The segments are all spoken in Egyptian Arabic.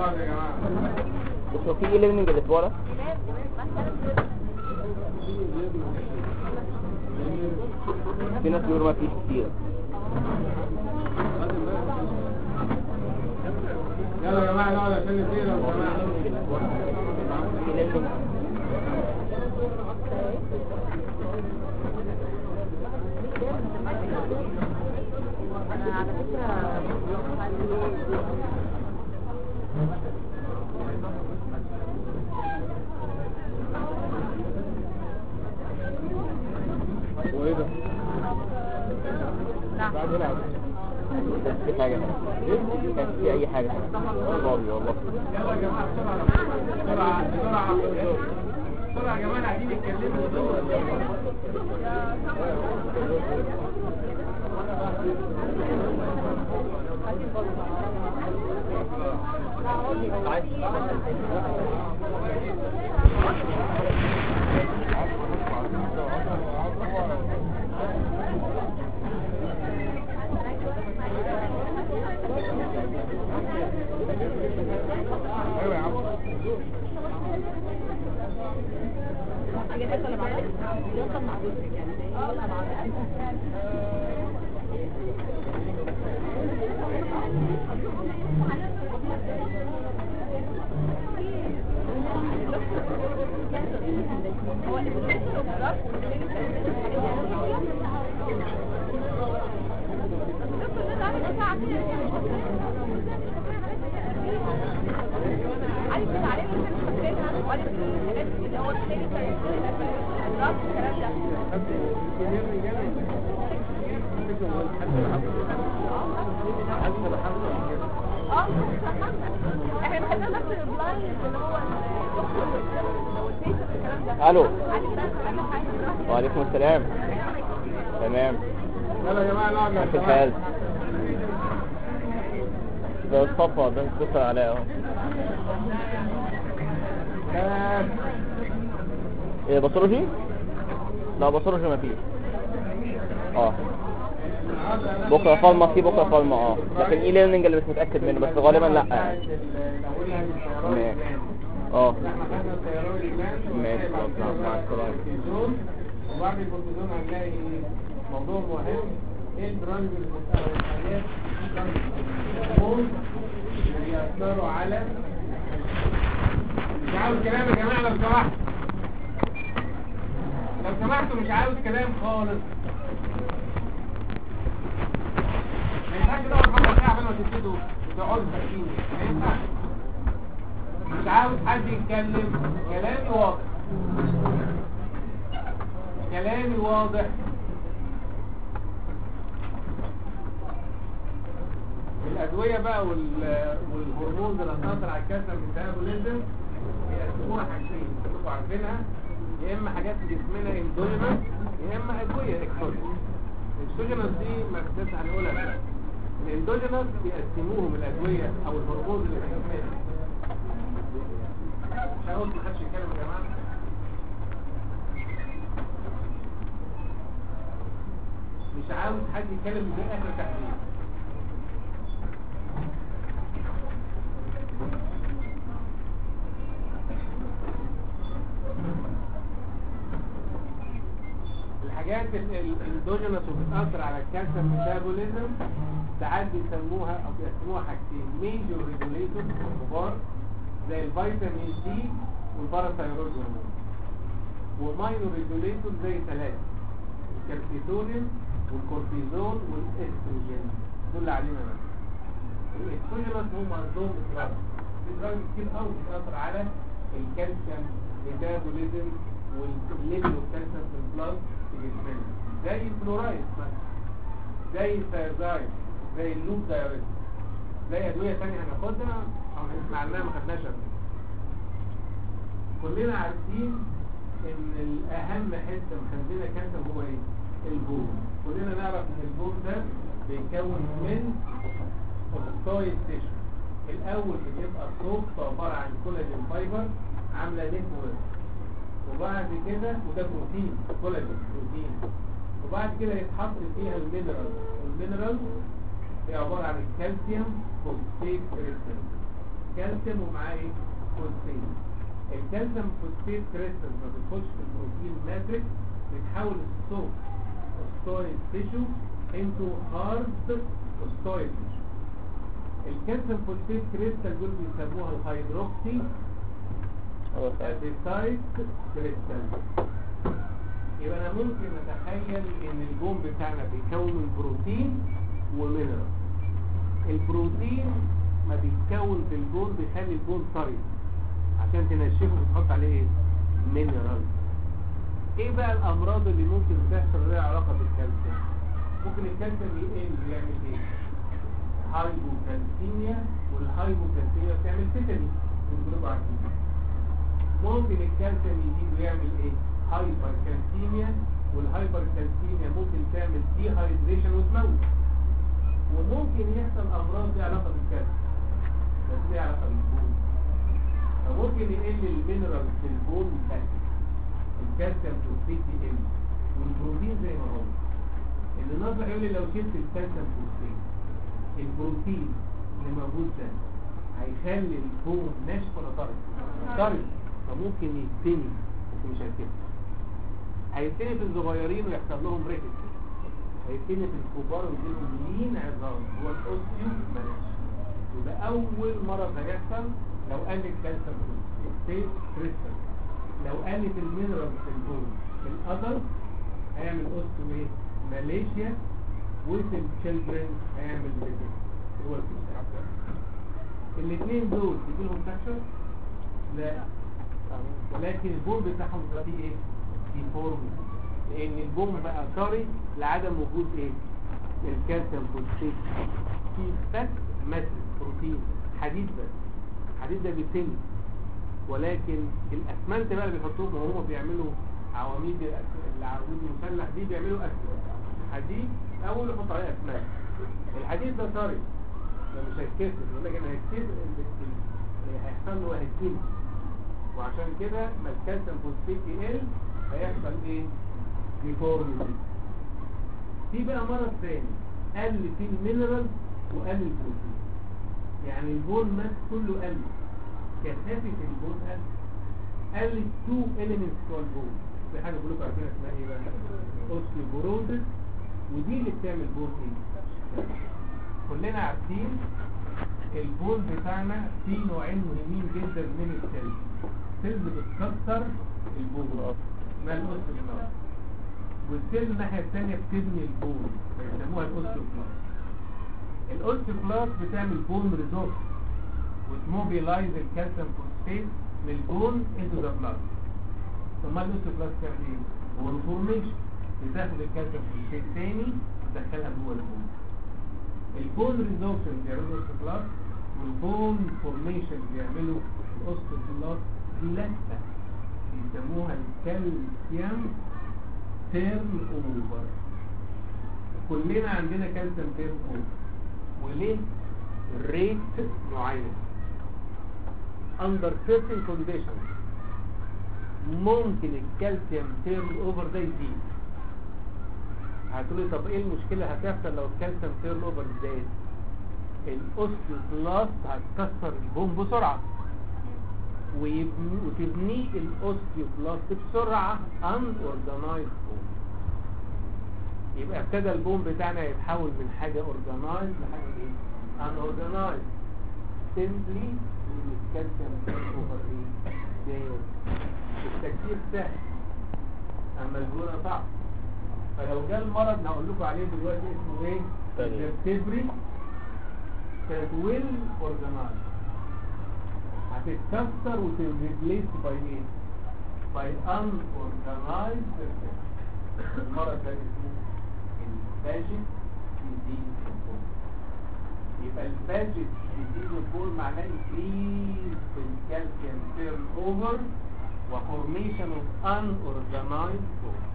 نقعد يا جماعة بس هو في ايه ليرنينج الاسبوع ده في ناس بيقولوا ما فيش كتير يلا يا جماعة نقعد عشان نسير يا جماعة في learning. انا على فكرة وايه ده؟ بعد هنا كانش في حاجة كانش في أي حاجة فاضي والله يلا يا جماعة بسرعة بسرعة بسرعة بسرعة يا جماعة قاعدين يتكلموا دول ايوه يا عم احنا خدنا نفس البلايند اللي هو والبيشنت والكلام ده ألو عادي بقى اهم حاجه وعليكم السلام تمام يلا يا جماعة نقعد في يا الحال ده الصفا ده اتصل عليا اهو جماعة ايه باثولوجي لا باثولوجي ما فيش اه بكره فالما في بكره فالما اه لكن اي ليرنينج اللي مش متاكد منه بس غالبا لا يعني ماشي. اه ماشي خلاص مع السلامه وبعد الكورتيزون هنلاقي موضوع مهم ايه الدراجز والحاجات اللي بيأثروا على مش عاوز كلام يا جماعة لو سمحت لو سمحتوا مش عاوز كلام خالص ما ينفعش تقعد خمس ساعة قبل ما تبتدوا تقعدوا ساكتين ما ينفعش مش عاوز حد يتكلم كلامي واضح كلامي واضح الأدوية بقى وال- والهرمون اللي هتأثر على الكالسيوم ميتابوليزم بيقسموها حاجتين انتوا عارفينها يا إما حاجات في جسمنا اندوجينس يا إما أدوية اكسوجينس الاكسوجينس دي ما لسه هنقولها بقى الاندوجينس بيقسموهم الأدوية أو الهرمون اللي في جسمنا مش هقول محدش يتكلم يا جماعة مش عاوز حد يتكلم من غير اخر تحليل الحاجات الاندوجينس وبتأثر على الكالسيوم ميتابوليزم ساعات بيسموها او بيقسموها حاجتين ميجور ريجوليتور كبار زي الفيتامين سي والباراثايرويد هرمون وماينور ريجوليتور زي ثلاثة الكالسيتونين والكورتيزون والاستروجين دول اللي علينا بس الاستروجينات هم عندهم ادراج في ادراج كتير قوي بتأثر على الكالسيوم ميتابوليزم والليفل والكالسيوم في البلاد في جسمنا زي الفلورايد مثلا زي الثيازايد زي اللوب دايوريت زي ادويه ثانيه هناخدها او هنسمع عنها ما خدناش قبل كده. كلنا عارفين ان الاهم حته مخزنه كالسيوم هو ايه البون كلنا نعرف ان البون ده بيتكون من اوكسايد تيشو الاول بيبقى الصوف عباره عن كولاجين فايبر عامله نتورك وبعد كده وده بروتين كولاجين بروتين وبعد كده يتحط فيها المينرال والمينرال هي عباره عن الكالسيوم فوسفيت كريستال كالسيوم ومعاه ايه فوسفيت الكالسيوم فوسفيت كريستال ما بتخش في البروتين ماتريكس بتحول الصوت اوستويد تيشو انتو هارد اوستويد تيشو الكالسيوم فوسفيت كريستال دول بيسموها الهيدروكسي ابيسايت كريستال يبقى انا ممكن اتخيل ان البوم بتاعنا بيتكون من بروتين ومينرال البروتين ما بيتكون في البون بيخلي البون طري عشان تنشفه وتحط عليه ايه مينرال ايه بقى الامراض اللي ممكن تحصل لها علاقه بالكالسيوم ممكن الكالسيوم يقل يعمل ايه هايبوكالسيميا والهايبوكالسيميا بتعمل تيتاني كلكم عارفين ممكن الكالسيوم يزيد ويعمل ايه هايبر كالسيميا والهايبر كالسيميا ممكن تعمل دي هايدريشن وتموت وممكن يحصل امراض ليها علاقه بالكالسيوم بس ليها علاقه بالبون فممكن يقل المينرال في البون بس الكالسيوم فوسفيت يقل والبروتين زي ما هو اللي نظر يقول لي لو شلت الكالسيوم فوسفيت البروتين اللي موجود ده هيخلي البون ناشف ولا طري؟ طري فممكن يتني بس مش هيتني هيتني في الصغيرين ويحصل لهم ريكت هيتني في الكبار ويجيلهم لين عظام هو الاوستيو مالش يبقى اول مرض هيحصل لو قلت كالسيوم فوسفيت كريستال لو قلت المينرال في البون الادلت هيعمل اوستيو ايه ماليشيا وفي الشيلدرن هيعمل ريكت هو الفيستاك الاثنين دول بيجيلهم فراكشر لا ولكن البوم بتاعهم بيبقى فيه ايه ديفورم لان البوم بقى طري لعدم وجود ايه الكالسيوم فوسفيت في فات ماتريك بروتين حديد بس الحديد ده بيتم ولكن الاسمنت بقى اللي بيحطوهم وهم بيعملوا عواميد الأس- العواميد المسلح دي بيعملوا اسمنت حديد اول يحط عليه اسمنت الحديد ده طري ده مش هيتكسر يقول لك انا هيتكسر هيحصل له هيتكسر وعشان كده ما الكالسيوم فوسفيت يقل هيحصل ايه ديفورميتي في بقى مرض ثاني قل فيه المينرال وقل البروتين يعني البون ماس كله قل كثافه البون قل قل تو اليمنتس بتوع البون في حاجه بيقولوا عارفين اسمها ايه بقى اوستيوبوروزس ودي اللي بتعمل بون ايه كلنا عارفين البون بتاعنا فيه نوعين مهمين جدا من السيلز سيلز بتكسر البون اسمها الاوستيوبلاست والسيل الناحيه الثانيه بتبني البون بيسموها الاوستيوبلاست الاوستيوبلاست بتعمل بون ريزورس وتموبيلايز الكالسيوم فوسفيت من البون انتو ذا بلاد ثم الاوستيوبلاست بتعمل ايه؟ هو الفورميشن بتاخد الكالسيوم فوسفيت تاني وتدخلها جوه البون البون ريزورسن بيعملوا الاوستيوبلاست والبون فورميشن بيعملوا الاوستيوبلاست دي لفه بيسموها الكالسيوم تيرن اوفر كلنا عندنا كالسيوم تيرن اوفر وليه ريت معين under certain conditions ممكن الكالسيوم تيرن اوفر ده يزيد هتقولي طب ايه المشكلة هتحصل لو الكالسيوم تيرن اوفر زاد الاوستيوبلاست هتكسر البون بسرعة ويبني وتبنيه الاوستيوبلاست بسرعة unorganized bone يبقى ابتدى البون بتاعنا يتحول من حاجة organized لحاجة ايه unorganized simply من الكالسيوم اوفر ايه زاد التكسير سهل اما البونة صعب فلو جاء المرض اللي هقول لكم عليه دلوقتي اسمه ايه تاني. vertebrae that will organize هتتكسر وتريبليس باي ايه باي unorganized vertebrae المرض ده اسمه الباجيك ديزيز يبقى الباجيك ديزيز البول معناه increase في الكالسيوم تيرن اوفر وفورميشن اوف unorganized bone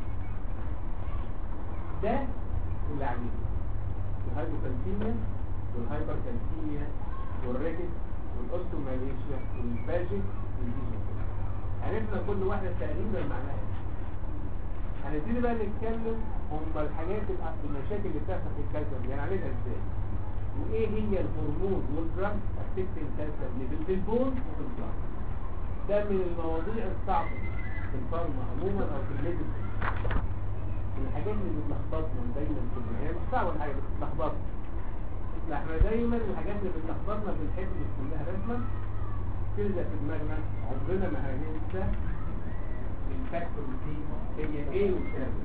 ده اللي عليه الهايبوكالسيميا والهايبركالسيميا والريكت والاوستوماليشيا والباجيك والديزيز عرفنا كل واحدة تقريبا معناها ايه هنبتدي بقى نتكلم هم الحاجات الأ- المشاكل اللي بتحصل في الكالسيوم يعني عالجها ازاي وايه هي الهرمون والدراج افكت الكالسيوم ليفل في البون وفي البلاد ده من المواضيع الصعبة في الفارما عموما او في الميديسين الحاجات اللي بتلخبطنا دايما في النهاية مش صعبة الحاجة بتلخبطنا لا احنا دايما الحاجات اللي بتلخبطنا بنحب نكتب لها رسمة تلزق في دماغنا عمرنا ما هننسى الفاكتور دي هي ايه وبتعمل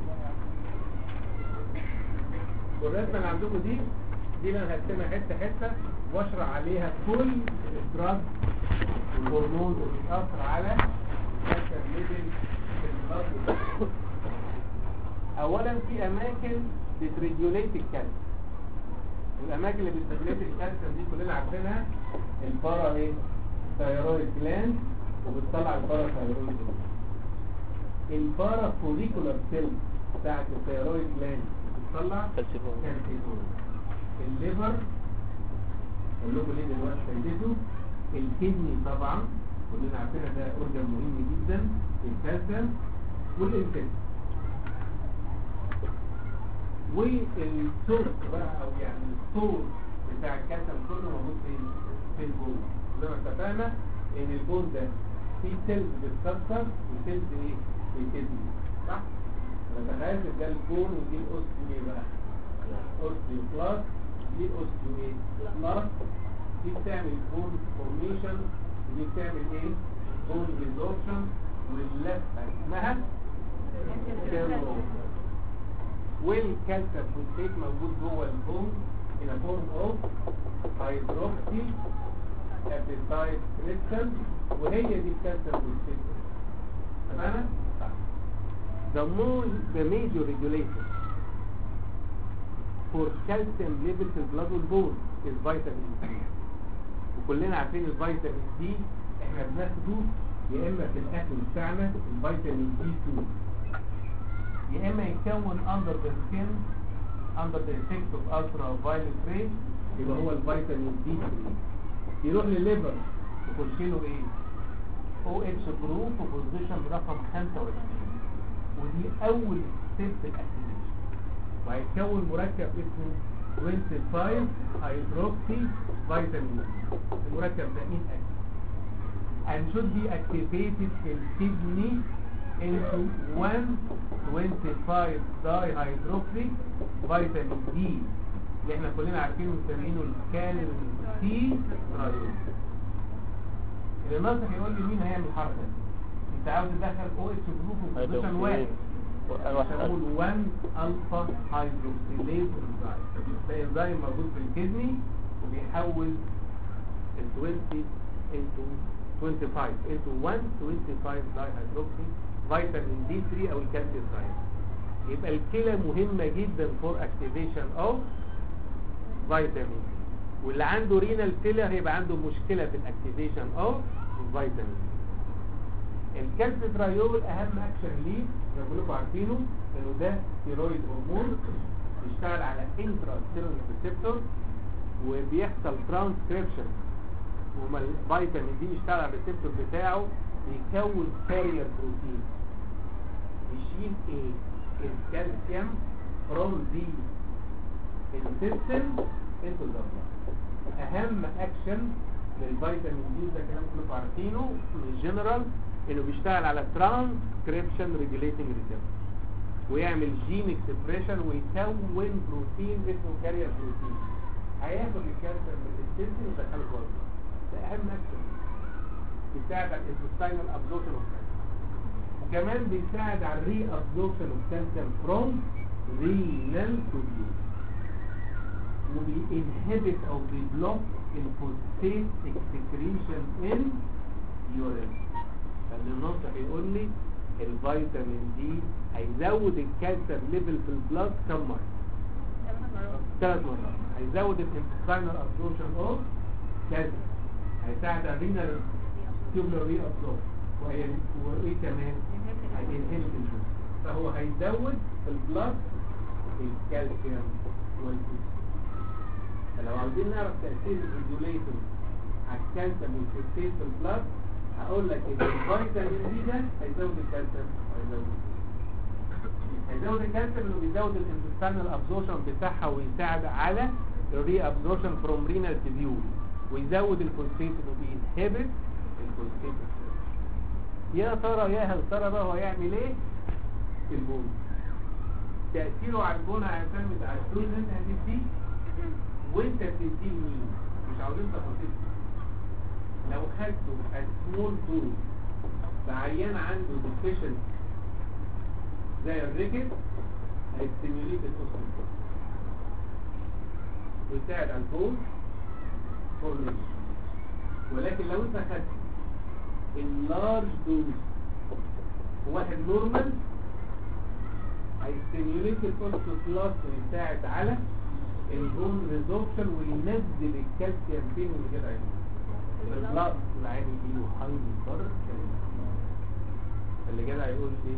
والرسمة اللي عندكم دي دي اللي انا هقسمها حتة حتة واشرح عليها كل الدراج والهرمون اللي بيأثر على الكالسيوم ليفل في البلد اولا في اماكن بتريجوليت الكالسيوم والاماكن اللي بتريجوليت الكالسيوم دي كلنا عارفينها البارا ايه ثايرويد جلاند وبتطلع البارا ثايرويد جلاند البارا فوليكولار سيل بتاعت الثايرويد جلاند بتطلع كالسيفون كالسيتون الليفر اقول لكم ليه دلوقتي فايدته الكدني طبعا كلنا عارفين ده اورجان مهم جدا الكالسيوم والانتست والسورس بقى او يعني السورس بتاع الكالسيوم كله موجود فين في البون زي ما اتفقنا ان البون ده فيه سيلز بتكسر وسيلز ايه بتبني صح؟ فتخيل ده البون ودي الاوستيو ايه بقى اوستيو بلاس دي اوستيو ايه بلاس دي بتعمل بون فورميشن ودي بتعمل ايه بون ريزوربشن واللفه اسمها سيرو والكالسيوم فوسفات موجود جوه البون in a form of hydroxy epitide crystal وهي دي الكالسيوم فوسفات تمام؟ The more the major regulator for calcium levels in blood والبون is vitamin D وكلنا عارفين الفيتامين دي احنا بناخده يا اما في الاكل بتاعنا الفيتامين دي 2 يا اما يتكون under the skin under the effect of ultraviolet rays يبقى هو الفيتامين دي 3 يروح للليفر يخش له ايه او اتش جروب في بوزيشن رقم 25 ودي اول ستيب في الاكتيفيشن وهيتكون مركب اسمه 25 هيدروكسي فيتامين دي المركب ده ان اكتف and should be activated in kidney into 125 dihydroxy vitamin D اللي احنا كلنا عارفينه مسمينه الكالسي ترايول اللي ناصح يقول لي مين هيعمل الحركه دي انت عاوز تدخل او اتش جروب في بوزيشن واحد يسموه 1 الفا هيدروكسيليز انزيم ده انزيم موجود في الكدني وبيحول ال 20 into 25 into 125 dihydroxy فيتامين دي 3 او الكالسيوم يبقى الكلى مهمة جدا for activation of فيتامين واللي عنده رينال فيلر هيبقى عنده مشكلة في الاكتيفيشن اوف فيتامين الكالسيترايول اهم اكشن ليه زي ما بقولكم عارفينه انه ده ستيرويد هرمون بيشتغل على انترا سيلولر ريسبتور وبيحصل ترانسكريبشن وما الفيتامين دي يشتغل على الريسبتور بتاعه بيكون كارير بروتين يشيل ايه الكالسيوم from the intestine into the blood اهم اكشن للفيتامين دي ده كلام كلكم عارفينه من جنرال انه بيشتغل على ترانسكريبشن ريجوليتنج ريسبتور ويعمل جين اكسبريشن ويكون بروتين اسمه كارير بروتين هياخد الكالسيوم من الانتستين ويدخله جوه البلد. ده اهم اكشن بيساعد على الانتستينال ابزوربشن اوف وكمان بيساعد على الري ابزوربشن اوف كالسيوم فروم رينال تubule وبينهبت او بيبلوك الفوسفيت اكسكريشن ان يورين فاللي الناصح يقول لي الفيتامين دي هيزود الكالسيوم ليفل في البلاد كم مره ثلاث مرات هيزود الانتستينال ابزوربشن اوف كالسيوم هيساعد على الرينال تيوبلر ري ابزوربشن وايه كمان هينهبت الجسم فهو هيزود في البلاد الكالسيوم والفوسفات فلو عاوزين نعرف تأثير الريجوليتور على الكالسيوم والفوسفات في البلاد هقول لك ان الفيتامين دي ده هيزود الكالسيوم وهيزود هيزود الكالسيوم انه بيزود الانتستينال ابزوربشن بتاعها ويساعد على الري ابزوربشن فروم رينال تيبيول ويزود الفوسفيت انه بينهبت الفوسفيت يا ترى يا هل ترى بقى هو يعمل ايه في البون تأثيره على البون هيعتمد على الدوز اللي انت هتديه وانت بتديه مين مش عاوزين تفاصيل لو خدته سمول دوز بعيان عنده ديفيشنسي زي الريكت هيستيميوليت الاوستيوبروز ويساعد على البون فورميشن ولكن لو انت خدت اللارج دوز واحد نورمال هيستيميوليت الاوستيوبلاست ويساعد على البون ريزوربشن وينزل الكالسيوم فين واللي كده عينه البلاط العين يجيله هايبر اللي كده هيقول ايه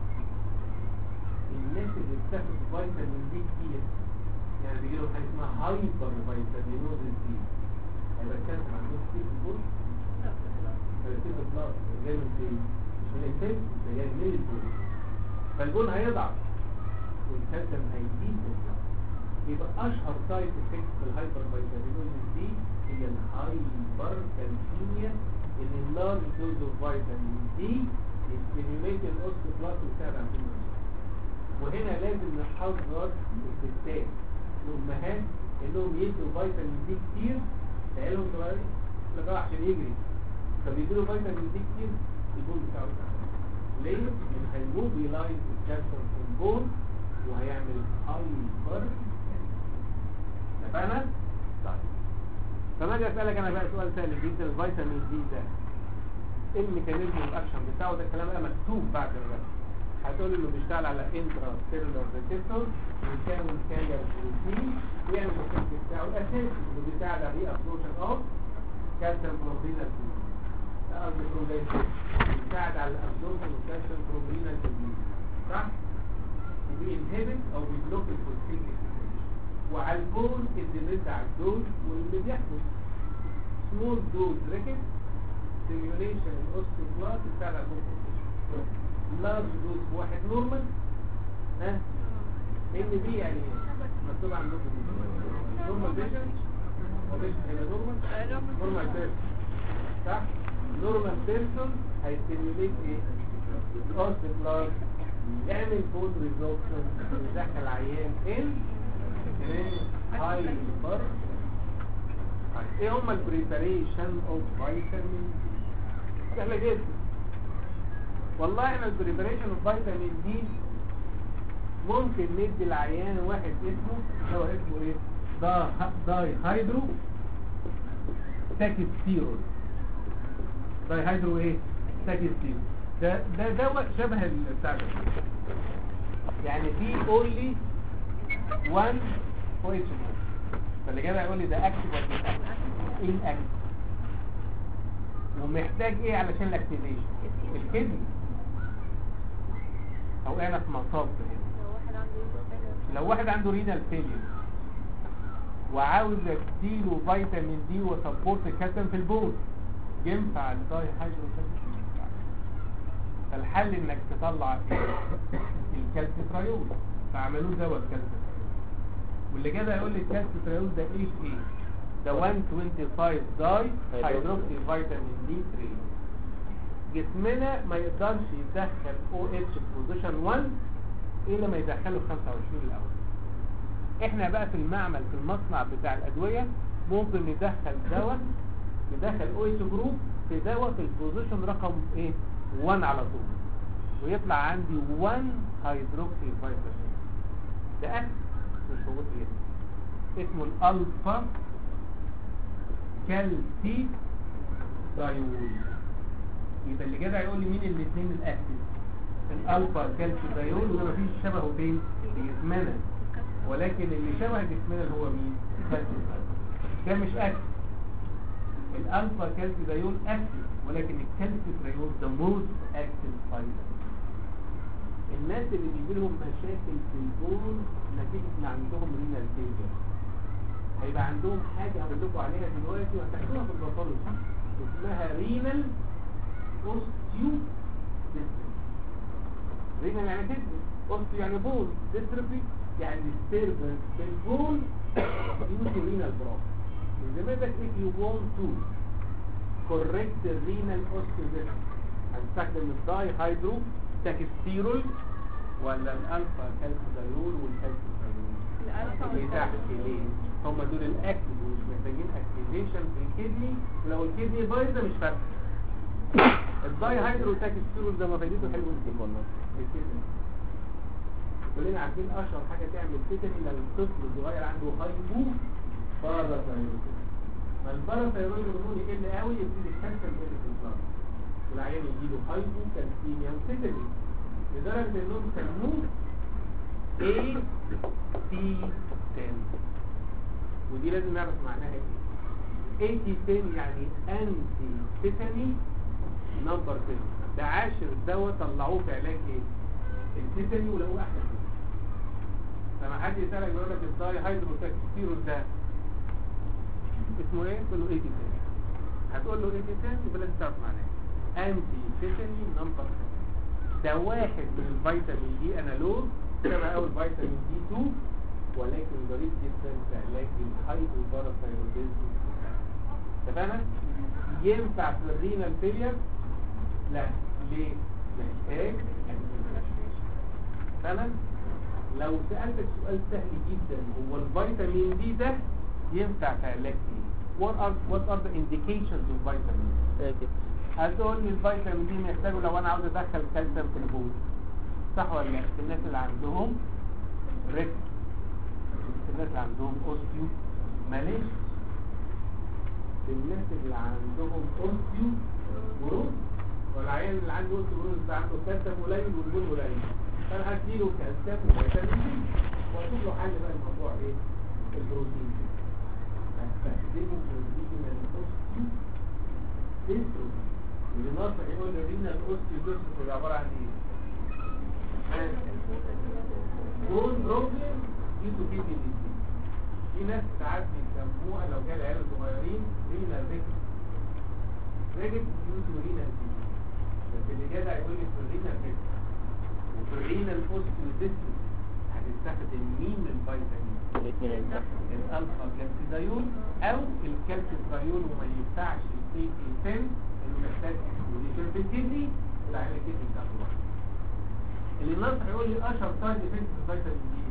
الناس اللي بتاخد فيتامين دي كتير يعني بيجيله حاجه اسمها هايبر فيتامينوزيس دي هيبقى الكالسيوم عندهم كتير في البول فيصير البلاط جاي من فين؟ مش من الفيل ده جاي من البول فالبول هيضعف والكالسيوم هيزيد في البلاط يبقى اشهر سايد افكت في الهايبر فيتامينوزيس دي هي الهايبر كالسيميا ان اللارج دوز اوف فيتامين دي يستيميوليت الاوستيوبلاست ويساعد على البون وهنا لازم نحذر الستات الامهات انهم يدوا فيتامين دي كتير عيالهم صغيرين لغايه عشان يجري فبيدوا فيتامين دي كتير البون بتاعه يتعب. ليه؟ لان هيموبيلايز الكالسيوم في البون وهيعمل هايبر اتفقنا؟ طيب فما اجي اسالك انا بقى سؤال سهل جدا الفيتامين دي ده ايه الميكانيزم الاكشن بتاعه ده الكلام ده مكتوب بعد الرسم هتقول انه بيشتغل على انترا سيلولار ريسبتور ويكون كارير بروتين ويعمل الشكل بتاعه الاساسي اللي بيساعد على ايه ابسوربشن اوف كالسيوم بروتين قصدي بروتين بيساعد على الابسوربشن اوف كالسيوم بروتين صح؟ وبينهبت او بيبلوك الفوسفين وعلى البون الديبند على الدوز واللي بيحدث سمول دوز ريكت سيميوليشن الاوستيوبلاست بتاع البون لارج دوز واحد نورمال ها ان بي يعني ايه؟ مكتوب عندكم نورمال فيجن وفيجن هيبقى نورمال نورمال بيرسون صح نورمال بيرسون هيستيميوليت ايه الاوستيوبلاست يعمل بون ريزوربشن يدخل عيان ان هايبر ايه هم البريباريشن اوف فيتامين سهله جدا والله احنا البريباريشن اوف فيتامين دي ممكن ندي العيان واحد اسمه هو اسمه ايه دا داي هيدرو تاكيستيرول داي هيدرو ايه تاكيستيرول ده ده دواء شبه بتاع ده يعني في اونلي 1 او اتش فاللي جاي يقول لي ده اكتف ولا مش اكتف ان اكتف ومحتاج ايه علشان الاكتيفيشن الكدني او انا في مصاب هنا لو واحد عنده لو واحد عنده رينال فيلير وعاوز اديله فيتامين دي وسبورت الكالسيوم في البول ينفع الداي هيدروكالسيوم فالحل انك تطلع الكالسيتريول فعملوه دواء الكالسيتريول واللي كده يقول لي الكالسيتريول ده ايه في ايه ده 125 داي هيدروكسي فيتامين دي 3 جسمنا ما يقدرش يدخل او اتش في بوزيشن 1 الا ما يدخله 25 الاول احنا بقى في المعمل في المصنع بتاع الادويه ممكن ندخل دواء ندخل او اتش جروب في دواء في البوزيشن رقم ايه 1 على طول ويطلع عندي 1 هيدروكسي فيتامين ده اكل مش موجود ايه اسمه الالفا كالسي دايول يبقى اللي كده هيقول لي مين الاثنين الاكتف الالفا كالسي دايول وده مفيش شبهه فين في جسمنا ولكن اللي شبه جسمنا اللي هو مين الكالسي ده مش اكتف الالفا كالسي دايول اكتف ولكن الكالسي دايول ده موست اكتف فايتامين الناس اللي بيجي لهم مشاكل في البول نتيجه ان عندهم رينال فيلير هيبقى عندهم حاجه هقول لكم عليها دلوقتي وهتاخدوها في الباثولوجي اسمها رينال اوستيو رينال يعني كدني اوستيو يعني بول ديستروفي يعني ديستربنس في البول ديو تو رينال بروبلم بذمتك if you want to correct the renal osteogenesis هتستخدم الداي هيدرو تاكستيرول ولا الالفا كالسيدايول والكالسيدايول الألفا اللي تحت ليه هم دول الاكتف ومش محتاجين اكتيفيشن في الكدني ولو الكدني بايظه مش فارقه الداي هيدرو تاكستيرول ده ما فايدته حلوه جدا الكدني كلنا عارفين اشهر حاجه تعمل كدني لو الطفل الصغير عنده هايبو باراثايرويد ما الباراثايرويد هرمون يقل قوي يبتدي الكالسيوم يقل في البلد والعيان يجيله هايبو كالسيميا وكدني لدرجه انهم سموه A T 10 ودي لازم نعرف معناها ايه A T 10 يعني انتي تيتاني نمبر 10 ده عاشر دواء طلعوه في علاج ايه التيتاني ولقوه احسن منه لما حد يسالك يقول لك الداي هيدروتاكسيرول ده اسمه ايه تقول له اي تي 10 هتقول له اي تي 10 يبقى لازم تعرف معناه انتي تيتاني نمبر 10 ده واحد من الفيتامين دي انالوج شبه قوي الفيتامين دي 2 ولكن ضريب جدا في علاج الهايبوباراثايروديزم اتفقنا؟ ينفع في الرينال فيلير؟ لا ليه؟ محتاج تمام؟ لو سألتك سؤال سهل جدا هو الفيتامين دي ده ينفع في علاج ايه؟ What are what are the indications of vitamin فاكر هتقول لي الفيتامين دي محتاجه لو انا عاوز ادخل كالسيوم في البول صح ولا لا في الناس اللي عندهم ريك في الناس اللي عندهم اوستيو ماليش في الناس اللي عندهم اوستيو بروز والعيان اللي عنده اوستيو بروز ده عنده كالسيوم قليل والبول قليل فانا هديله كالسيوم وفيتامين دي واشوف له حل بقى الموضوع ايه البروتين هستخدمه بروتين الاوستيو ديستروفي اللي ناصح يقول لنا الاوستيو ديستروفي عباره عن ايه بون بروبلم دي تو كيدني ديزيز في ناس ساعات بيسموها لو كان العيال الصغيرين رينال ريكت ريكت ديو تو رينال ديزيز بس اللي جدع يقول لي في الرينال ريكت وفي الرينال اوستيوديستس هتستخدم مين من الفيتامين الاثنين اللي الالفا كالسيدايول او الكالسيدايول وما ينفعش السي تي 10 انه محتاج اكسبوليشن في الكدني العيال الكدني بتاعته واحده اللي الناصح يقول لي اشهر سايد افكت في الفيتامين دي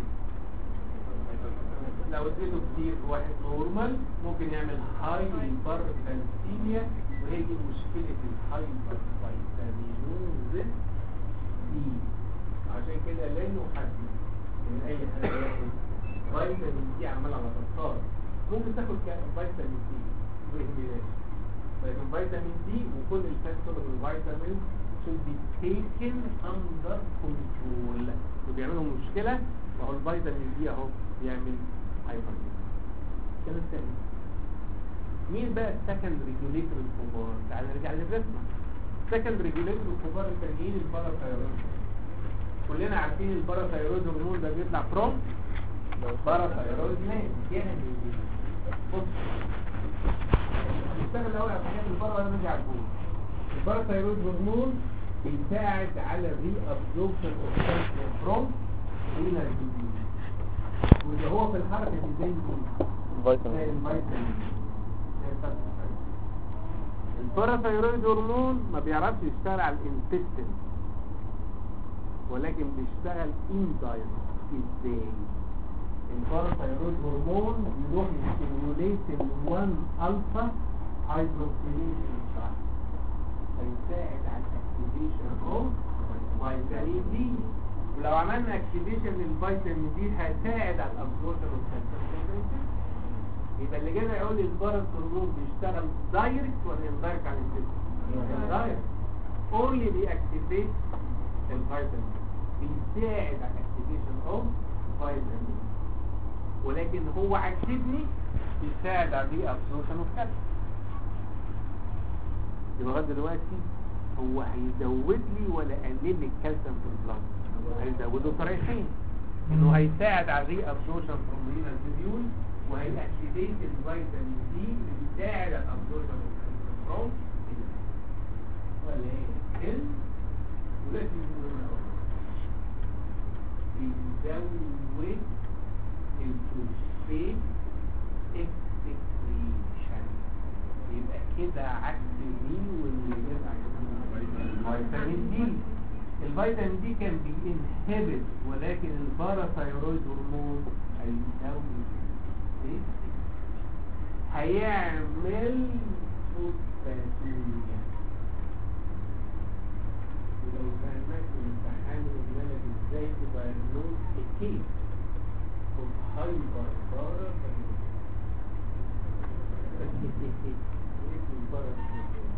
لو اديته كتير واحد نورمال ممكن يعمل هايبر كالسيميا وهي دي مشكله الهايبر فيتامينوز دي عشان كده لا نحدد ان اي حد ياخد فيتامين دي عمال على بطال ممكن تاخد ك- فيتامين دي بإهملاش لكن فيتامين دي وكل الفاكتور الفيتامين should be taken under control وبيعملوا مشكلة وهو الفيتامين دي اهو بيعمل هايبر كلام تاني مين بقى السكند ريجوليتور الكبار تعال نرجع للرسمة السكند ريجوليتور الكبار التانيين الباراثايرويد كلنا عارفين الباراثايرويد هرمون ده بيطلع فروم باراثايرويد مان يعني بص نشتغل الاول على الحاجات اللي بره ولا نرجع لجوه الباراثايرويد هرمون بيساعد على الري ابزوربشن اوف كالسيوم فروم رينال ديزيز واللي هو في الحركه دي زي مين؟ زي فيتامين الفيتامين زي الفيتامين. الباراثايرويد هرمون ما بيعرفش يشتغل على الانتستين ولكن بيشتغل اندايركت ازاي الباراثايرويد هرمون بيروح يستيموليت ال1 الفا هيدروكسيليشن هيساعد على الاكتيفيشن اوف فيتامين دي ولو عملنا اكتيفيشن للفيتامين دي هيساعد على الابزوربشن اوف كالسيوم يبقى اللي جاي يقول لي البارا هرمون بيشتغل دايركت ولا اندايركت على الجسم دايركت اونلي بيأكتيفيت الفيتامين بيساعد على الاكتيفيشن اوف فيتامين ولكن هو عكسني بيساعد على الري ابزوربشن اوف كالسيوم يبقى لغايه دلوقتي هو هيزود لي ولا يقلل لي الكالسيوم في البلاد هيزوده طريقتين انه هيساعد على الري ابزوربشن فروم رينال تيبيول وهيأكتيفيت الفيتامين دي اللي بيساعد على الابزوربشن اوف الكالسيوم فروم ولا ايه ال ولكن بيزود الفوسفات اكسكريشن كده عكس مين واللي غير عكس مين فيتامين دي الفيتامين دي كان بينهبت ولكن الباراثايرويد هرمون هيزود ايه هيعمل فوسفاتيميا ولو فهمك الامتحان وقلنا لك ازاي تبقى النوت كيف اوف هايبر باراثايرويد اسم باراثايرويد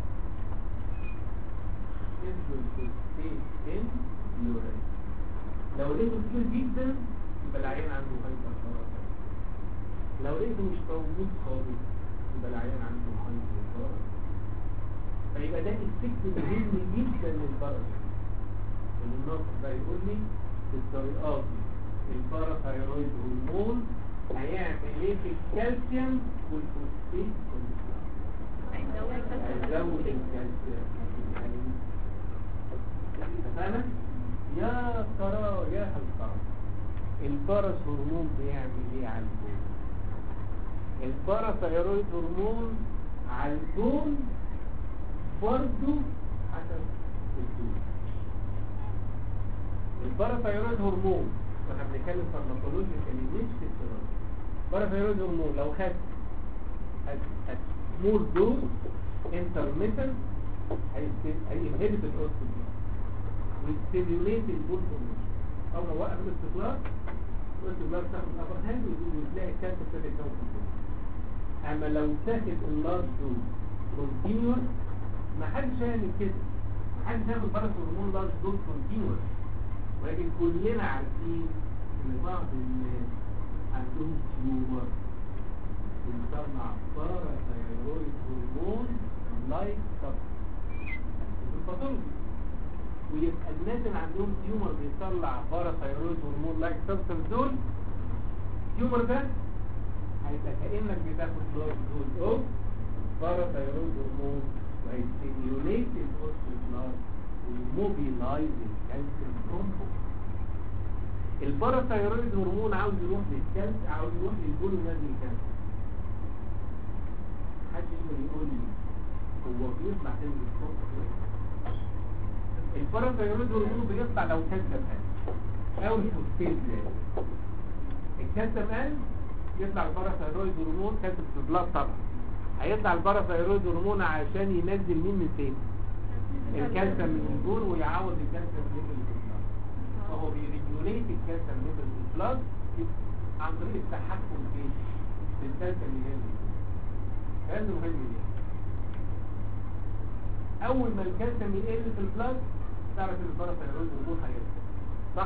اسم الفوسفات ان يورين لو لقيته كتير جدا يبقى العيان عنده هايبر باراثايرويد لو لقيته مش موجود خالص يبقى العيان عنده هايبر باراثايرويد فيبقى ده السكت مهم جدا للباراثايرويد النص ده يقول لي بالطريقات دي الباراثايرويد هرمون هيعمل ايه في الكالسيوم والفوسفات هيزود الكالسيوم اتفقنا؟ يا ترى يا هل ترى الباراث هرمون بيعمل ايه على البون الباراثايرويد هرمون على البون برضه حسب الدول الباراثايرويد هرمون واحنا بنتكلم فارماكولوجي كلمنيش في السيرات الباراثايرويد هرمون لو خد سمول دوز انترميتنت هينهبت الاوستيوم ويستيميوليت البول فورميشن اول ما وقف الاستقرار الاوستيوم تاخد الابر هاند وتلاقي الكانسر ابتدى يتكون في البول اما لو تاخد اللارج دوز كونتينوس ما حدش هيعمل كده ما حدش هياخد باراث هرمون لارج دوز كونتينوس ولكن كلنا عارفين ان بعض الناس عندهم تيومر بنطلع باراثايرويد هرمون لايك سبستنس ويبقى الناس اللي عندهم تيومر بيطلع باراثايرويد هرمون لايك سبستنس دول التيومر ده هيبقى كانك بتاخد لارج دوز اوف باراثايرويد هرمون وهيستيميوليت الاوستيوبلاست ويموبيلايز الكالسيوم ترومبو الباراثايرويد هرمون عاوز يروح للكالسيوم عاوز يروح للبول ونازل الكالسيوم حد يقدر يقول لي هو بيطلع فين بالصوت الباراثايرويد هرمون بيطلع لو كالسيوم قل او الفوسفات زاد الكالسيوم قل يطلع الباراثايرويد هرمون كالسيوم في البلاد طبعا هيطلع الباراثايرويد هرمون عشان ينزل مين من فين الكالسيوم من البول ويعوض الكالسيوم ليفل في البلاد فهو بيريجوليت الكالسيوم ليفل في البلاد عن طريق التحكم في في الكالسيوم اللي جاي هذا مهم جدا اول ما الكالسيوم يقل في البلاد تعرف ان الباراثايرويد هرمون هيطلع صح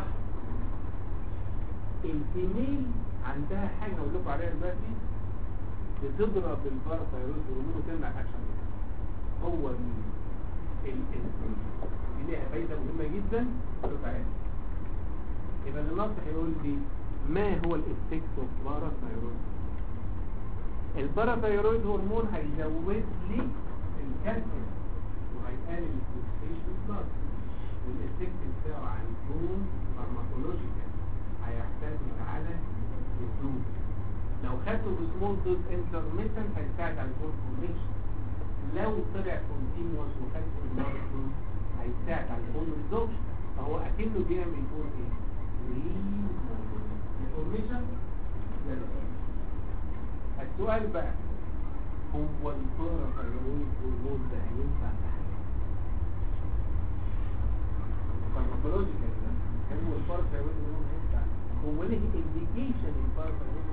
الفيميل عندها حاجه هقول لكم عليها دلوقتي بتضرب الباراثايرويد هرمون وتمنع الاكشن هو مين الانسولين دي ليها فايده مهمه جدا وتعالى يبقى النص هيقول لي ما هو الافكت اوف باراثايرويد الباراثايرويد هرمون هيزود لي الكالسيوم وهيقلل الفوسفيشن بلس والافكت بتاعه هيكون فارماكولوجيكال هيعتمد على الدوز لو خدته بسمول دوز انترميتنت هيساعد على البول فورميشن لو طلع كونتينوس وخدته باللارج دوز هيساعد على البول ريزوربشن فهو اكنه بيعمل بول ايه؟ ريفورميشن السؤال بقى هو الباراثايرويد هرمون ده هينفع في حاجه فارماكولوجيكال ده كان هو الباراثايرويد هرمون هينفع هو ليه انديكيشن الباراثايرويد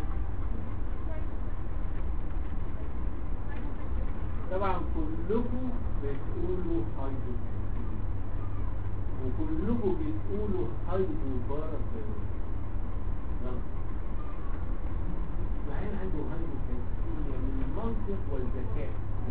طبعا كلكم بتقولوا هايدو وكلكم بتقولوا هايدو باراثايرويد غلط العين عنده هايدو كالسيميا من المنطق والذكاء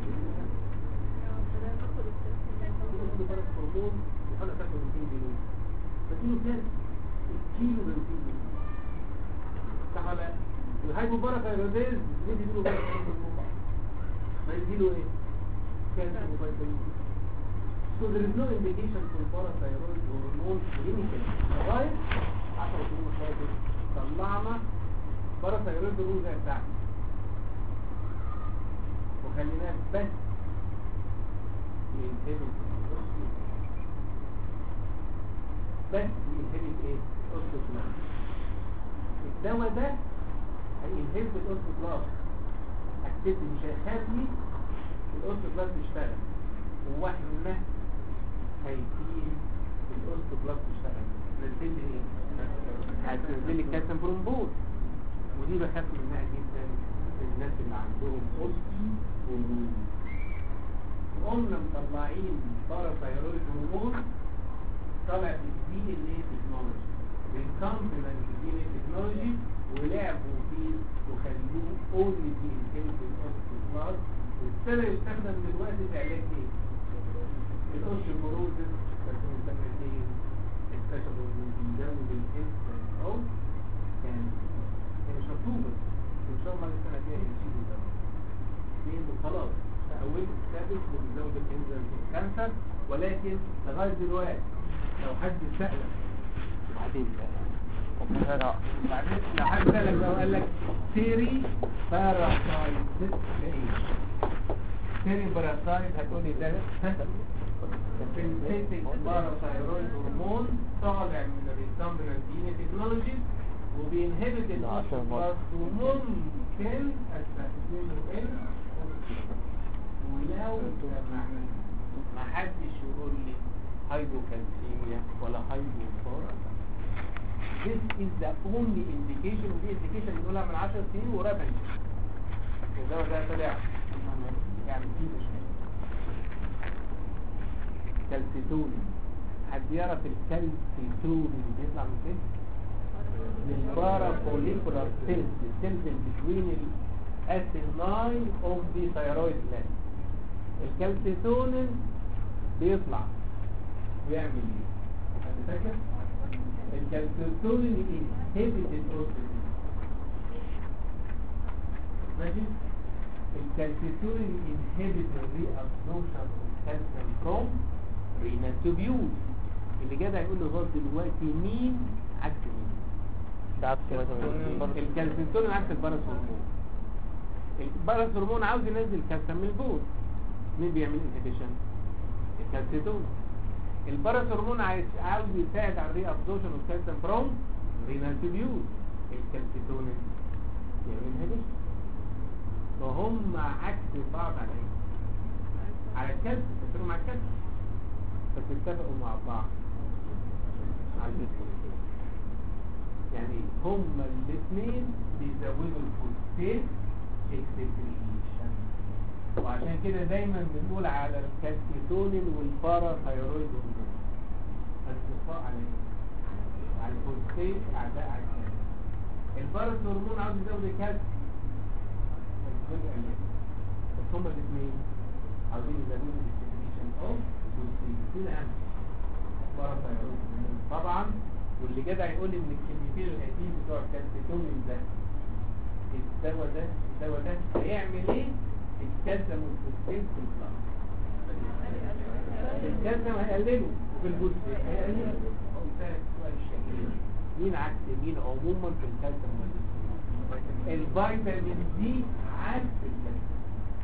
عنده برد هرمون وخلق تاكل 200 جنيه فاديله كام؟ الكيلو ب 200 جنيه صح ولا لا؟ الهايبو باراثايرويديز ليه بيديله برد هرمون ما يديله ايه؟ كالسيوم وفيتامين So there is no indication for parathyroid hormone clinically. لغاية 10 سنين فاتت طلعنا باراثايرويد هرمون زي بتاعنا وخليناه بس بينهبت بس بينهبت ايه؟ الاوستوبلاست الدواء ده هينهبت الاوستوبلاست اكتبني مش هيخلي الاوستوبلاست يشتغل واحنا هيسيب الاوستوبلاست يشتغل نزل لي ايه؟ هتنزل لي كالسيوم برومبول ودي بخاف منها جدا في الناس اللي عندهم اوستي هرمون قمنا مطلعين باراثايرويد هرمون طلع في الدي ان اي تكنولوجي بالكومبلمنت دي ان اي تكنولوجي ولعبوا فيه وخلوه اونلي في انتنت الاوستوبلاست وابتدى يستخدم دلوقتي في علاج ايه؟ الاوستيوبروزس كانوا سنتين اكتشفوا انه بيزود الانسان او كان هي مش مطلوبه ان شاء الله السنه الجايه يشيلوا ده ليه خلاص تأويل ثابت وبيزود الانزيم في الكانسر ولكن لغايه دلوقتي لو حد سألك بعدين بعدين لو حد سألك لو قال لك سيري باراسايت ايه سيري باراسايت هتقول لي ده سينثيتك باراسايرويد هرمون طالع من الريكامبينال دي ان تكنولوجي وبينهبت الاوستوبلاست وممكن استخدمه ان ولو سمحت ما حدش يقول لي هايبوكالسيميا ولا هايبوفورا This is the only indication ودي indication بنقولها من 10 سنين وقريب هنشوف الدواء ده طلع يعني فيه مشكلة كالسيتونين حد يعرف الكالسيتونين بيطلع من فين؟ من البارا فوليكولار سيلز السيلز بتوين الاسيناي اوف دي ثايرويد جلاند الكالسيتونين بيطلع بيعمل ايه؟ حد فاكر؟ الكالسيتونين انهبت الاوستيوبلاست ماشي؟ الكالسيتونين انهبت الري ابزوربشن اوف كالسيوم فروم رينال تيوبيول اللي جدع يقول له غلط دلوقتي مين عكس مين ده عكس الكالسيتونين عكس الباراس هرمون الباراس هرمون عاوز ينزل كالسيوم من البول مين بيعمل انهبيشن الكالسيتونين الباراس هرمون عايز عاوز يساعد على الري ابزوربشن اوف كالسيوم فروم رينال تيوبيول الكالسيتونين يعمل انهبيشن فهم عكس بعض على ايه على الكالسيوم تفكروا مع الكالسيوم بس اتفقوا مع بعض على الفوسفات يعني هما الاثنين بيزودوا الفوسفات اكسكريشن وعشان كده دايما بنقول على الكالسيتونين والبارا ثايرويد هرمون اصدقاء على ايه؟ على الفوسفات اعداء على الكالسيوم البارا هرمون عاوز يزود الكالسيوم الجزء اللي بس هما الاثنين عاوزين يزودوا الاكسكريشن اوف فوسفات اهم بارا ثايرويد هرمون طبعا واللي جدع يقول ان الكلمتين القديم بتوع الكالسيتونين ده الدواء ده الدواء ده هيعمل ايه الكالسيوم والفوسفات في البلاد الكالسيوم هيقلله وفي الفوسفات هيقلله هو ده السؤال الشهير مين عكس مين عموما في الكالسيوم والفوسفات الفيتامين دي عكس الكالسيوم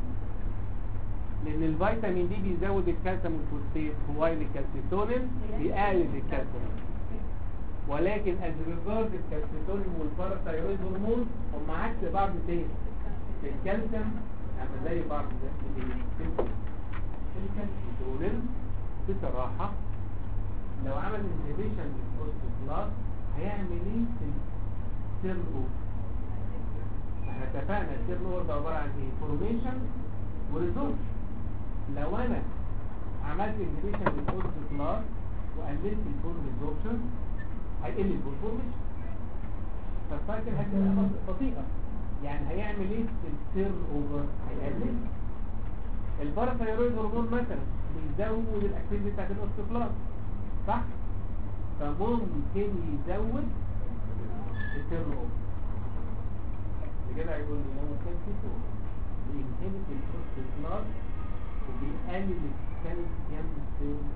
لان الفيتامين دي بيزود الكالسيوم والفوسفات هو الكالسيتونين بيقلل الكالسيوم ولكن از ريجارد الكالسيتونين والباراثايرويد هرمون هم عكس بعض تاني في الكالسيوم اما زي بعض ده في ايه؟ الكالسيتونين بصراحة لو عمل انهبيشن للأوستوبلاست هيعمل ايه في السيرن اوفر احنا اتفقنا السيرن اوفر ده عبارة عن ايه؟ فورميشن وريزوربشن لو انا عملت انهبيشن للأوستوبلاست وقللت الفور ريزوربشن هيقل البول فورميشن فالسايكل هتبقى بطيئة يعني هيعمل ايه في السيرن اوفر هيقلل الباراثايرويد هرمون مثلا بيزود الاكتيفيتي بتاعت الاوستوبلاست صح فممكن يزود السيرن اوفر كده هيقول لي هو كان في فوق بينهبت الاوستوبلاست وبيقلل الكالسيوم سيرن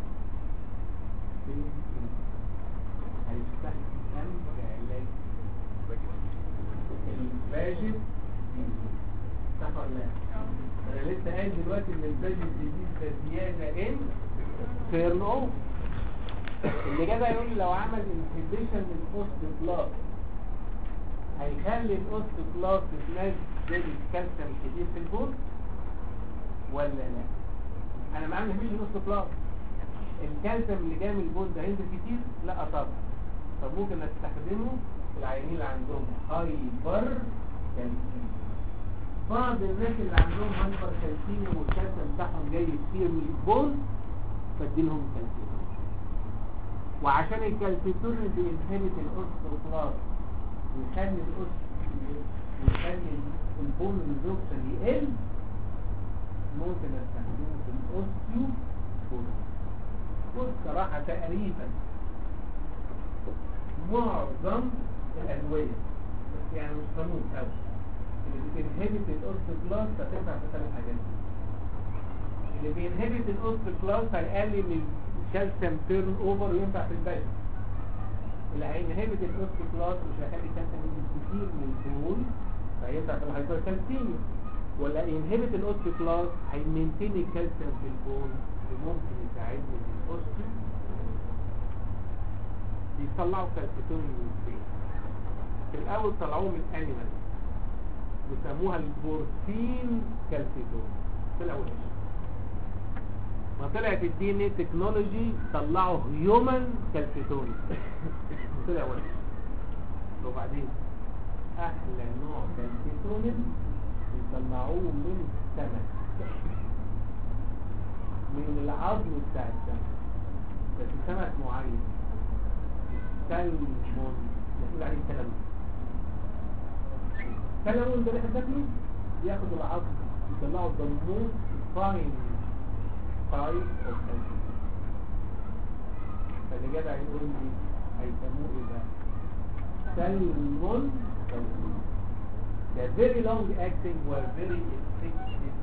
هيستخدم كعلاج الواجب صح ولا لا؟ انا لسه قايل دلوقتي ان الباجي ديزيز ده زياده ان تيرن اوف اللي جدع يقول لي لو عمل انهبيشن للاوست بلاك هيخلي الاوست بلاك تنزل الكالسيوم كتير في البول ولا لا انا ما عامل انهبيشن الاوست بلاك الكالسيوم اللي جاي من البول ده هينزل كتير لا طبعا طب ممكن استخدمه في العيانين اللي عندهم هايبر كالسيوم بعض الناس اللي عندهم هايبر كالسيوم والكالسيوم بتاعهم جاي كتير من البول بديلهم كالسيوم وعشان الكالسيتون بينهبت الاوستوبلاست ويخلي الاوست ويخلي البون الزوكسن يقل ممكن استخدمه في الاوستيو والصراحة تقريبا معظم الأدوية بس يعني مش قانون قوي اللي بتنهبت الاوستوبلاست هتنفع في ثلاث حاجات اللي بينهبت الاوستوبلاست هيقلل الكالسيوم تيرن اوفر وينفع في البلد اللي هينهبت الاوستوبلاست مش هيخلي الكالسيوم ينزل كتير من البول فهينفع في الهايبركالسيميا ولا ينهبت الاوستوبلاست هيمنتين الكالسيوم في البول وممكن يساعدني في الاوستو يطلعوا كالسيتون من الفين في الاول طلعوه من الانيمال بيسموها البورسين كالسيتون طلع وحش ما طلعت الدي ان اي تكنولوجي طلعوا هيومن كالسيتون طلع وحش وبعدين احلى نوع كالسيتون يطلعوه من السمك من العظم بتاع السمك بس سمك معين سلمون نقول عليه سلمون سلمون ده اللي احنا بناكله ياخد العظم يطلعوا الضمون فاين تايب اوف كالسيوم فاللي جدع يقول لي هيسموه ايه ده سلمون كالسيوم ده very long acting و very effective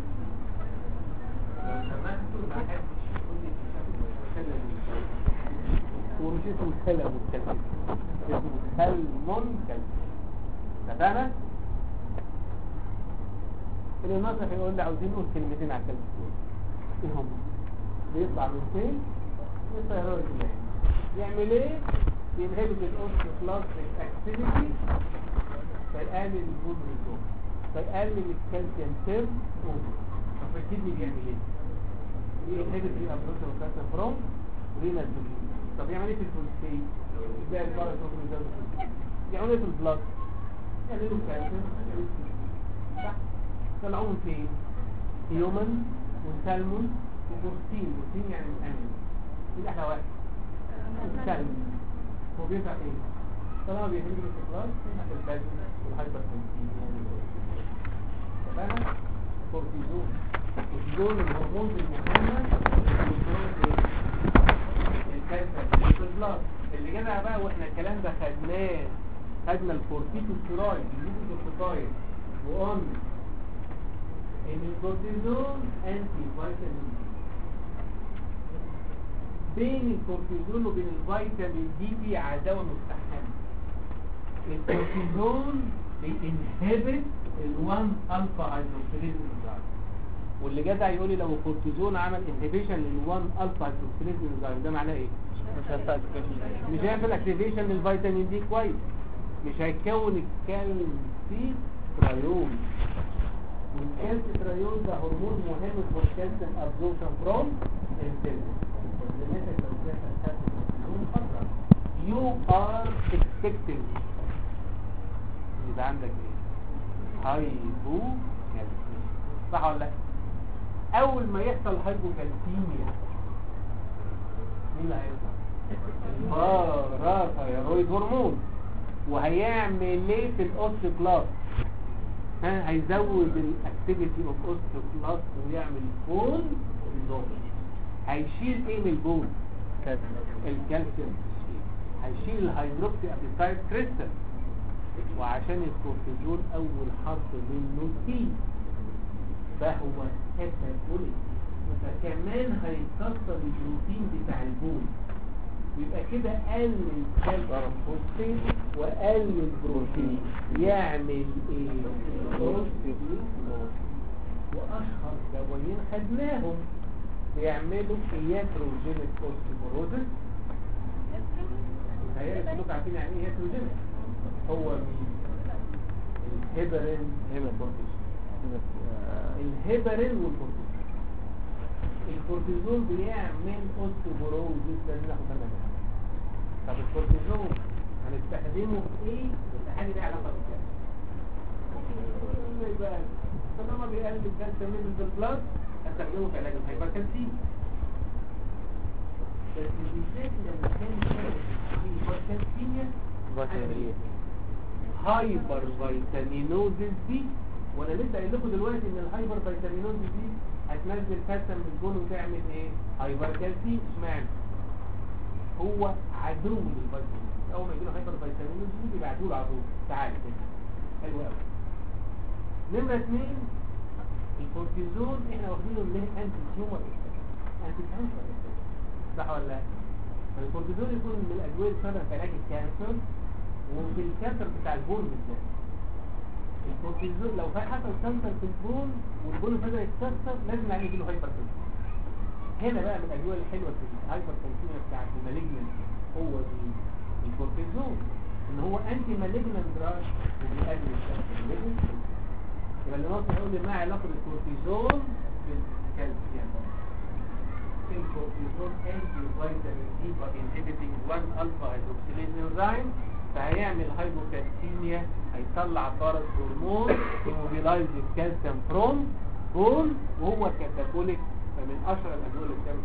لو سمحتوا ما حدش يقول لي سلمون هو مش اسمه سلمون كالسيوم اسمه سلمون كالسيوم اتفقنا؟ اللي الناصح يقول لي عاوزين نقول كلمتين على الكالسيوم ايه هم بيطلع من فين من الثيرويد جلاند يعمل ايه ينهبت الاوستوبلاستيك اكتيفيتي فيقلل البول ريزون فيقلل الكالسيوم سيرف اوفر طب الكدني بيعمل ايه ينهبت الابروشن والكالسيوم فروم رينال توكسين طب يعمل ايه في الفولسفيت يبقى الباراسوفيزال يعمل ايه في البلاد يقللوا الكالسيوم يقللوا الفوسفيت صح طلعوهم فين هيومن وسالمون وبورسين بورسين يعني الأمن مين أحلى واحد السالمون هو بينفع ايه طالما بيهمني الاستقرار ينفع في البلد والهايبر تمام كورتيزون كورتيزون الهرمون المهمة الكالسيوم في البلاد اللي جدع بقى واحنا الكلام ده خدناه خدنا الكورتيكوستيرويد الليبيدوكوتايد وقلنا ان الكورتيزون انتي فيتامين دي بين الكورتيزون وبين الفيتامين دي في عداوه مستحكمه الكورتيزون بينهبت ال1 الفا هيدروكسيليز انزيم واللي جدع يقول لي لو الكورتيزون عمل انهبيشن لل1 الفا هيدروكسيليز انزيم ده معناه ايه مش هيعمل اكتيفيشن للفيتامين دي كويس مش هيكون الكالسيتريول والكالسيتريول ده هرمون مهم في الكالسيوم ابزوربشن فروم يو ار اكسبكتنج يبقى عندك ايه هايبو كالسيوم صح ولا لا اول ما يحصل هايبو كالسيميا مين اللي هيطلع باراثايرويد هرمون وهيعمل ايه في الاوستيوبلاست ها هيزود الاكتيفيتي اوف اوستيوبلاست ويعمل بون ريزوربشن هيشيل ايه من البون الكالسيوم هيشيل الهيدروكسي ابيتايت كريستال وعشان الكورتيزون اول حرف منه تي فهو كاتابوليك فكمان هيكسر البروتين بتاع البون يبقى كده قل الكالسيوم فوسفيت وقل البروتين يعمل ايه واشهر دوايين خدناهم بيعملوا اياتروجينيك اوستيوبوروزس هي كلكم عارفين يعني ايه اياتروجينيك هو مين الهيبرين الهيبرين والكورتيزون الكورتيزون بيعمل اوستيوبوروزس لازم ناخد بالنا منها طب الكورتيزون هنستخدمه في ايه؟ في حاجه ليها علاقه بالكلام يبقى طالما بيقلل الكالسيوم ليفل في البلاد هستخدمه في علاج الهايبركالسيم بس بالذات لما كان الهايبركالسيميا هايبر فيتامينوزيس دي وانا لسه قايل لكم دلوقتي ان الهايبر فيتامينوزيس دي هتنزل كالسيوم من البول وتعمل ايه هايبركالسيم اشمعنى هو عدو للفيتامين اول ما يجيله هايبر فيتامينوزيس يبعتوا له على طول تعالى كده حلو قوي نمرة اثنين الكورتيزون احنا واخدينه اللي هي انتي تيومر انتي كانسر صح ولا لا؟ فالكورتيزون يكون من الادويه اللي في علاج الكانسر وفي الكانسر بتاع البون بالذات الكورتيزون لو في حصل كانسر في البون والبون بدا يتكسر لازم يعني يجيله هايبر هنا بقى من الادويه الحلوه في الهايبر تنسيميا بتاعت المالجنت هو دي الكورتيزون ان هو انتي مالجنت دراج وبيقلل الكانسر يبقى اللي ناقص يقول لي ما علاقه الكورتيزون بالكالسيوم الكورتيزون انتي فيتامين دي انهبيتنج 1 الفا هيدروكسيليز انزيم فهيعمل هايبوكالسيميا هيطلع بارس هرمون يموبيلايز الكالسيوم فروم بون وهو كاتابوليك فمن اشهر الادويه اللي بتعمل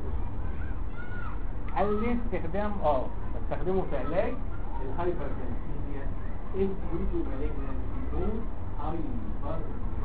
هل ليه استخدام اه بستخدمه في علاج الهايبركالسيميا انتي مالجنت بون هايبر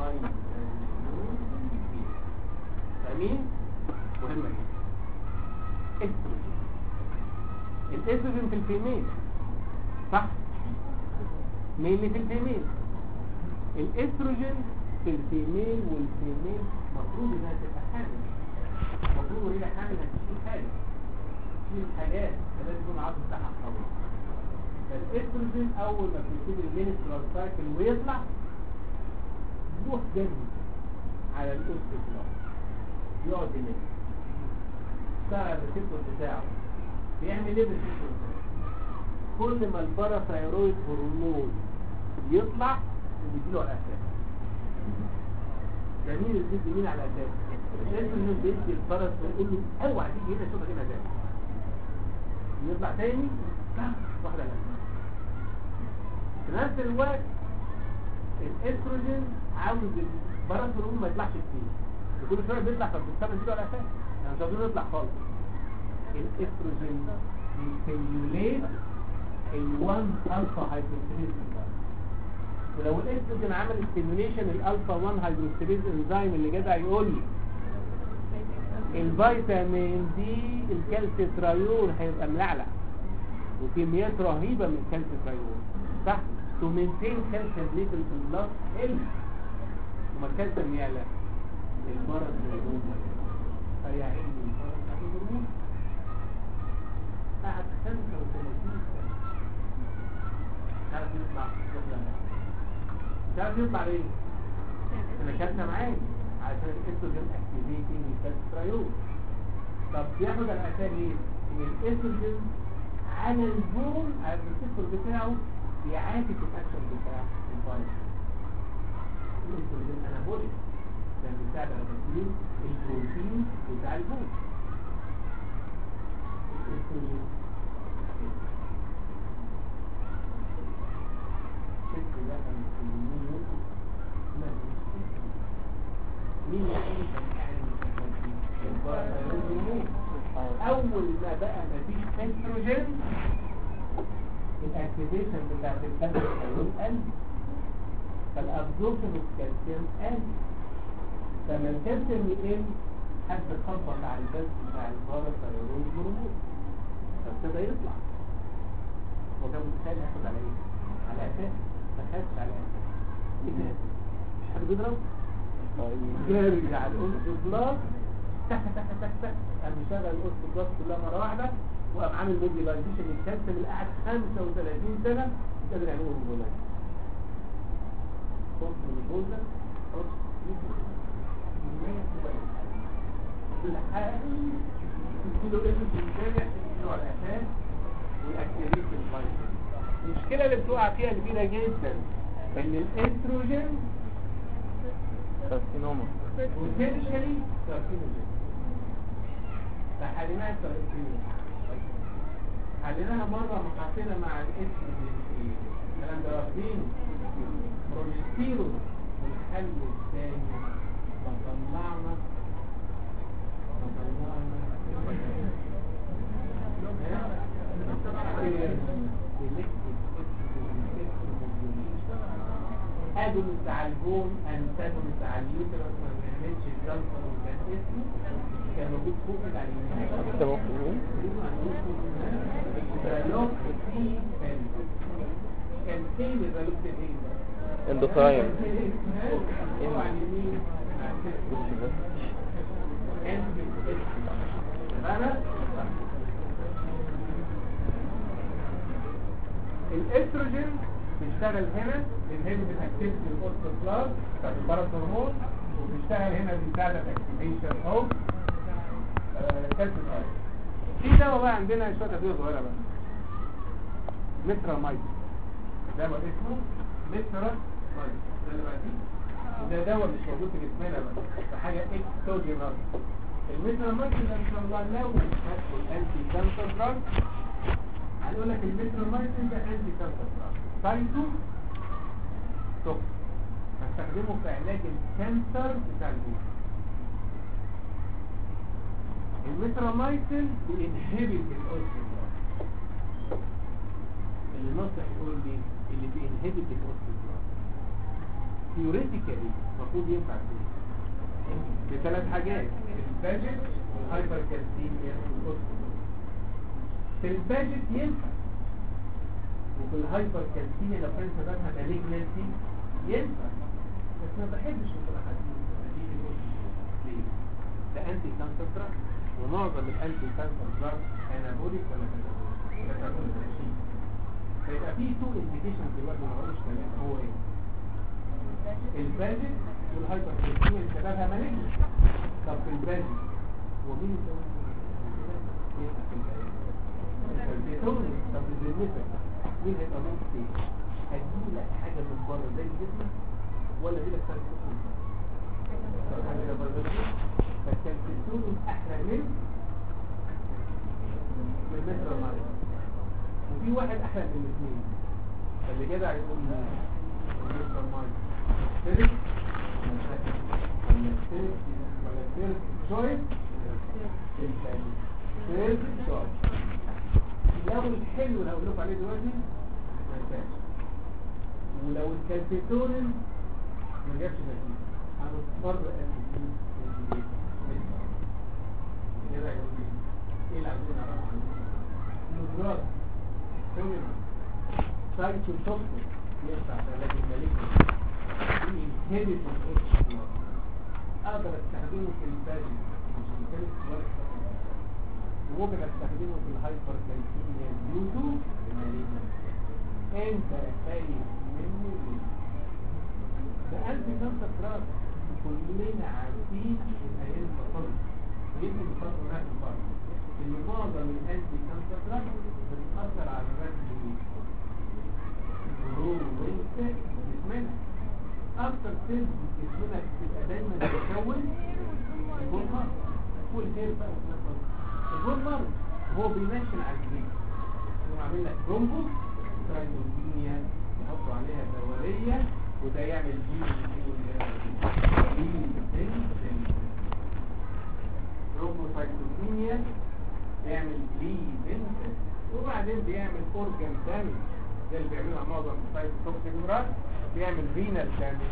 فاهمين مهمة جدا استروجين الاستروجين في الفيميل صح مينلي في الفيميل الاستروجين في الفيميل والفيميل مفروض انها تبقى حامل المفروض وهي حامل هتشيل حاجه تشيل حاجات فلازم يكون العظم بتاعها قوي فالاستروجين اول ما بيبتدي المينسترال سايكل ويطلع يروح جنبي على الاستروجين يقعد ينام اشتغل الريسبتور بتاعه بيعمل ايه بالريسبتور بتاعه كل ما الباراثايرويد هرمون يطلع وبيجيله على اساس ده مين اللي بيدي مين على اساس الاستروجين بيدي الباراثايرويد يقول له اوعى تيجي هنا شوفك هنا تاني يطلع تاني واحده لا في نفس الوقت الاستروجين عاوز الباراثايرويد ما يطلعش كتير وكل شويه بيطلع فبتستنى تيجي على اساس يعني مش عاوزين يطلع خالص الاستروجين بيستيميوليت ال1 الفا هيدروكسيليز ولو الاستروجين عمل ستيميوليشن الالفا 1 هيدروكسيليز انزيم اللي جدع يقول لي الفيتامين دي الكالسيترايون هيبقى ملعلع وكميات رهيبه من الكالسيترايون صح تو مينتين كالسيوم ليفل في البلاد حلو وما الكالسيوم يعلى المرض هرمون فيعيد المرض هرمون بعد 35 سنه تعرف يطلع تعرف يطلع ليه؟ انا كالسيوم عالي عشان الاستروجين اكتيفيتنج الكالسيترايون طب بياخد الاساس ايه؟ ان الاستروجين على البون على الريسبتور بتاعه بيعاكس الاكشن بتاع الفيروس الاستروجين انابوليك كان بيساعد على تكوين البروتين بتاع البون الاستروجين ست ده كان في اليمين مين يعيش اول ما بقى مفيش استروجين الاكتيفيشن بتاعت الكالسيوم قل فالابزوربشن الكالسيوم قل فلما الكالسيوم يقل حد خبط على الجسم بتاع الباراثايرويد هرمون فابتدى يطلع هو كان متخيل ياخد على ايه؟ على اساس ما خدش على اساس ايه ده؟ مش حد بيضرب؟ جاري على الاوست بلاس تك تك تك تك قام مشغل الاوست بلاس كلها مره واحده وقام عامل موبيلايزيشن للكالسيوم اللي قعد 35 سنه مش قادر يعملوا موبيلايزيشن صوت ميكوزا صوت كيلو اسم الانسان نوع الاساس والاكتيفيت الفايتال المشكله اللي بتقع فيها كبيره جدا ان الاستروجين كارسينوما potentially carcinogenic فحليناها كارسينوجين حليناها مرة محطينا مع الاسم الكلام ده واخدين بروجستيرون والحل الثاني فطلعنا فطلعنا ادونس على البون انتاجونس على اليوترس ما بيعملش الكانسر وكان اسمه كان موجود فوق كده على اليمين كتابه مكتوبين الريلوك في كان فين الريلوك في ايه اندوكراين هو على اليمين انا الاستروجين بيشتغل هنا بينهبط الاكتيفيتي الاوستوبلاست بتاعت الباراثورمون وبيشتغل هنا بيساعد في اكتيفيشن اوف كالسيوم اي في دواء بقى عندنا شويه ادويه صغيره بقى مترامايد دواء اسمه مترامايد ده اللي بعديه ده دواء مش موجود في جسمنا بقى ده حاجه اكستوجينال المترامايد ده ان شاء الله لو هتدخل انتي كانسر دراج هنقول لك المترامايد ده انتي كانسر دراج سايتو توكس هستخدمه في علاج الكانسر بتاع الجسم المترامايسين بينهبت الاوستيوبلاست اللي نصح يقول لي اللي بينهبت الاوستيوبلاست ثيوريتيكالي المفروض ينفع فيه بثلاث حاجات الباجت والهايبر كالسيميا والاوستيوبلاست في الباجت ينفع وفي الهايبر كالسيميا لو كان سببها مالجنسي ينفع بس ما بحبش مصطلحات دي دي الاوستيوبلاست ليه؟ ده انتي كانسر دراج ومعظم الانتي كانسر دراج انابوليك ولا كاتابوليك كاتابوليك ماشي فيبقى في تو انديكيشنز دلوقتي ما بقولش كلام هو ايه الباجت والهايبر كالسيميا اللي سببها مالجنس طب في الباجت هو مين اللي البيتون طب بالنسبه مين هيبقى ممكن هتجيب لك حاجه من بره زي جسمك ولا دي لك فكان السون احلى من من متر المرة وفي واحد احلى من الاثنين فاللي جدع يقول لي متر المرة ثالث ولا ثالث ولا ثالث شويس ثالث شويس لو الحلو اللي هقول لكم عليه دلوقتي ما ينفعش ولو الكالسيتورين ما جابش نتيجه هنضطر اسيبين ايه رايك ايه اللي عايزين نعرفه عنه النظرات سينما سايتو توكسيك ينفع في علاج المالجنس ينهبط الاوكسجين اقدر استخدمه في الباجي مش الكلس ولا الكلس. وممكن استخدمه في الهايبر كالسيميا ديوتو المالجنس انت خايف منه ليه ده أنت كانسر دراج كلنا عارفين ان ايام الفصل ويمكن الفصل هناك الفرق ان معظم الانتي كانسر دراج بتأثر على الرد وانت جسمنا اكتر سيلز في جسمنا بتبقى دايما بتكون البول مارك والهير بقى والنفس. البول مارك هو بينشن على الجسم يقوم عامل لك برومبو ترايدوبينيا يحطوا عليها دوريه وده يعمل روبوسايتوبينيا يعمل بليدنج وبعدين بيعمل اورجان دامج ده اللي بيعملها معظم السايتوتوكسيك مرات بيعمل رينال دامج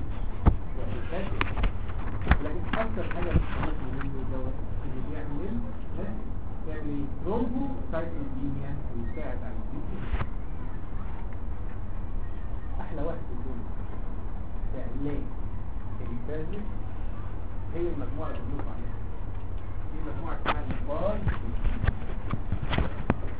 لكن اكتر حاجه بتستخدم منه دوت اللي بيعمل ده بيعمل روبوسايتوبينيا ويساعد على البليدنج احلى واحد في الدنيا علاج البازل هي المجموعة اللي بنقول عليها دي مجموعة اسمها الباز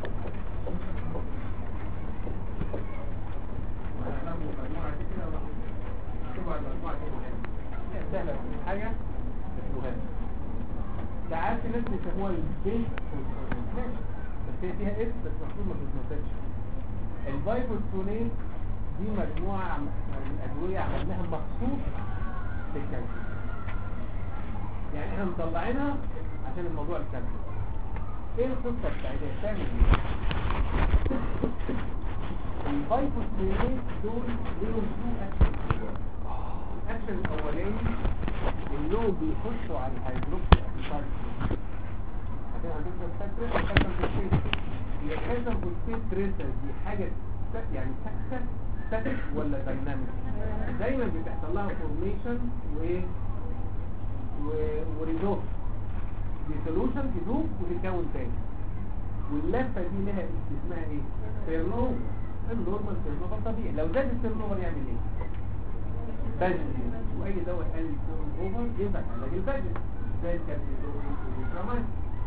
ساعات الناس بيسموها البيت ماشي بس هي فيها اس بس المفروض ما تتنساش البايفوسفونات دي مجموعة من الأدوية عملناها مخصوص للكالسيوم يعني احنا مطلعينها عشان الموضوع الكالسيوم ايه القصة بتاعتها بتعمل ايه البايفوسفونات دول ليهم تو اكشن الاكشن الاولاني انهم بيخشوا على الهيدروكسي اسيتايل عشان هتبقى فاكره الكالسيوم فوسفات هي الكالسيوم فوسفات تريسر دي حاجة س- يعني ساكتة ستاتيك ولا دايناميك دايما بتحصل لها فورميشن و و وريزولف ديسولوشن تدوب وتتكون تاني واللفه دي لها اسم اسمها ايه؟ تيرن اوفر النورمال تيرن اوفر طبيعي لو زاد التيرن اوفر يعمل ايه؟ بجد واي دواء قال تيرن اوفر ينفع علاج البجد زي الكارتيزون والجرامات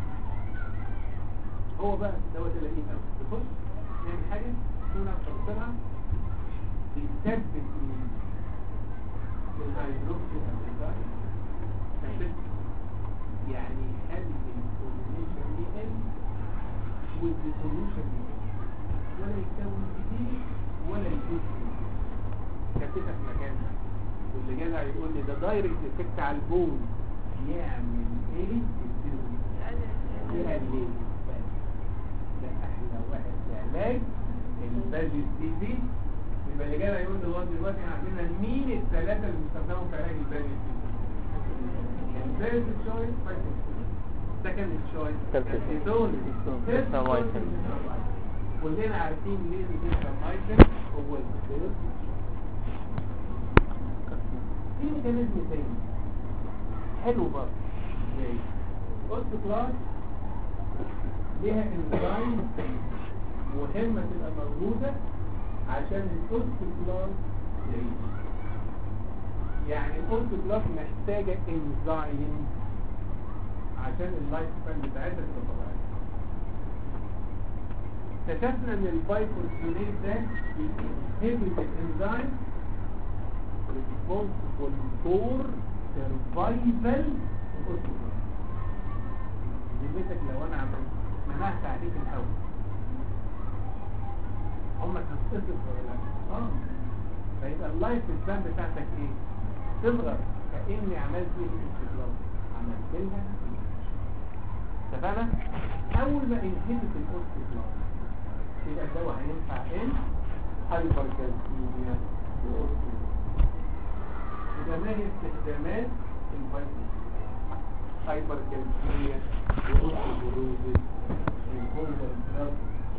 هو بقى الدواء ده لقيه قوي تخش نعمل حاجه تكون بسرعه بيثبت الهيدروكسي اسيتايل يعني يخلي الفورميشن يقل والديسولوشن يقل ولا يتكون جديد ولا يزيد كاتبها في مكانها واللي جدع يقول لي ده دايركت افكت على البون يعمل ايه؟ يقلل ده احلى واحد في علاج الباجي دي دي يبقى اللي جدع يقول لي لغايه دلوقتي احنا عندنا مين الثلاثه اللي بيستخدموا في علاج الباجي دي First choice, second choice, Calcitonin. third Calcitonin. choice, كلنا عارفين ليه الديستامايسن هو الثيرد في ميكانيزم تاني حلو برضه ازاي؟ قلت كلاس ليها انزيم مهمة تبقى موجودة عشان القلت كلاس يعيش يعني القلت كلاس محتاجة انزيم عشان اللايف سبان بتاعتها تبقى طبيعية اكتشفنا ان البايفورسيونيت ده بيهبط الانزيم responsible for survival of ذمتك لو انا عملت منعت عليك الاول عمرك هتتصرف ولا لا؟ اه فيبقى اللايف سبان بتاعتك ايه؟ تصغر كاني عملت ايه الاستقلال عملت لها اتفقنا؟ اول ما انهبت الاستقلال يبقى الدواء هينفع ان هايبر كالسيميا واوستيوبروز يبقى ما هي استخدامات الفيتامين هايبر كالسيميا واوستيوبروز الكولر دراج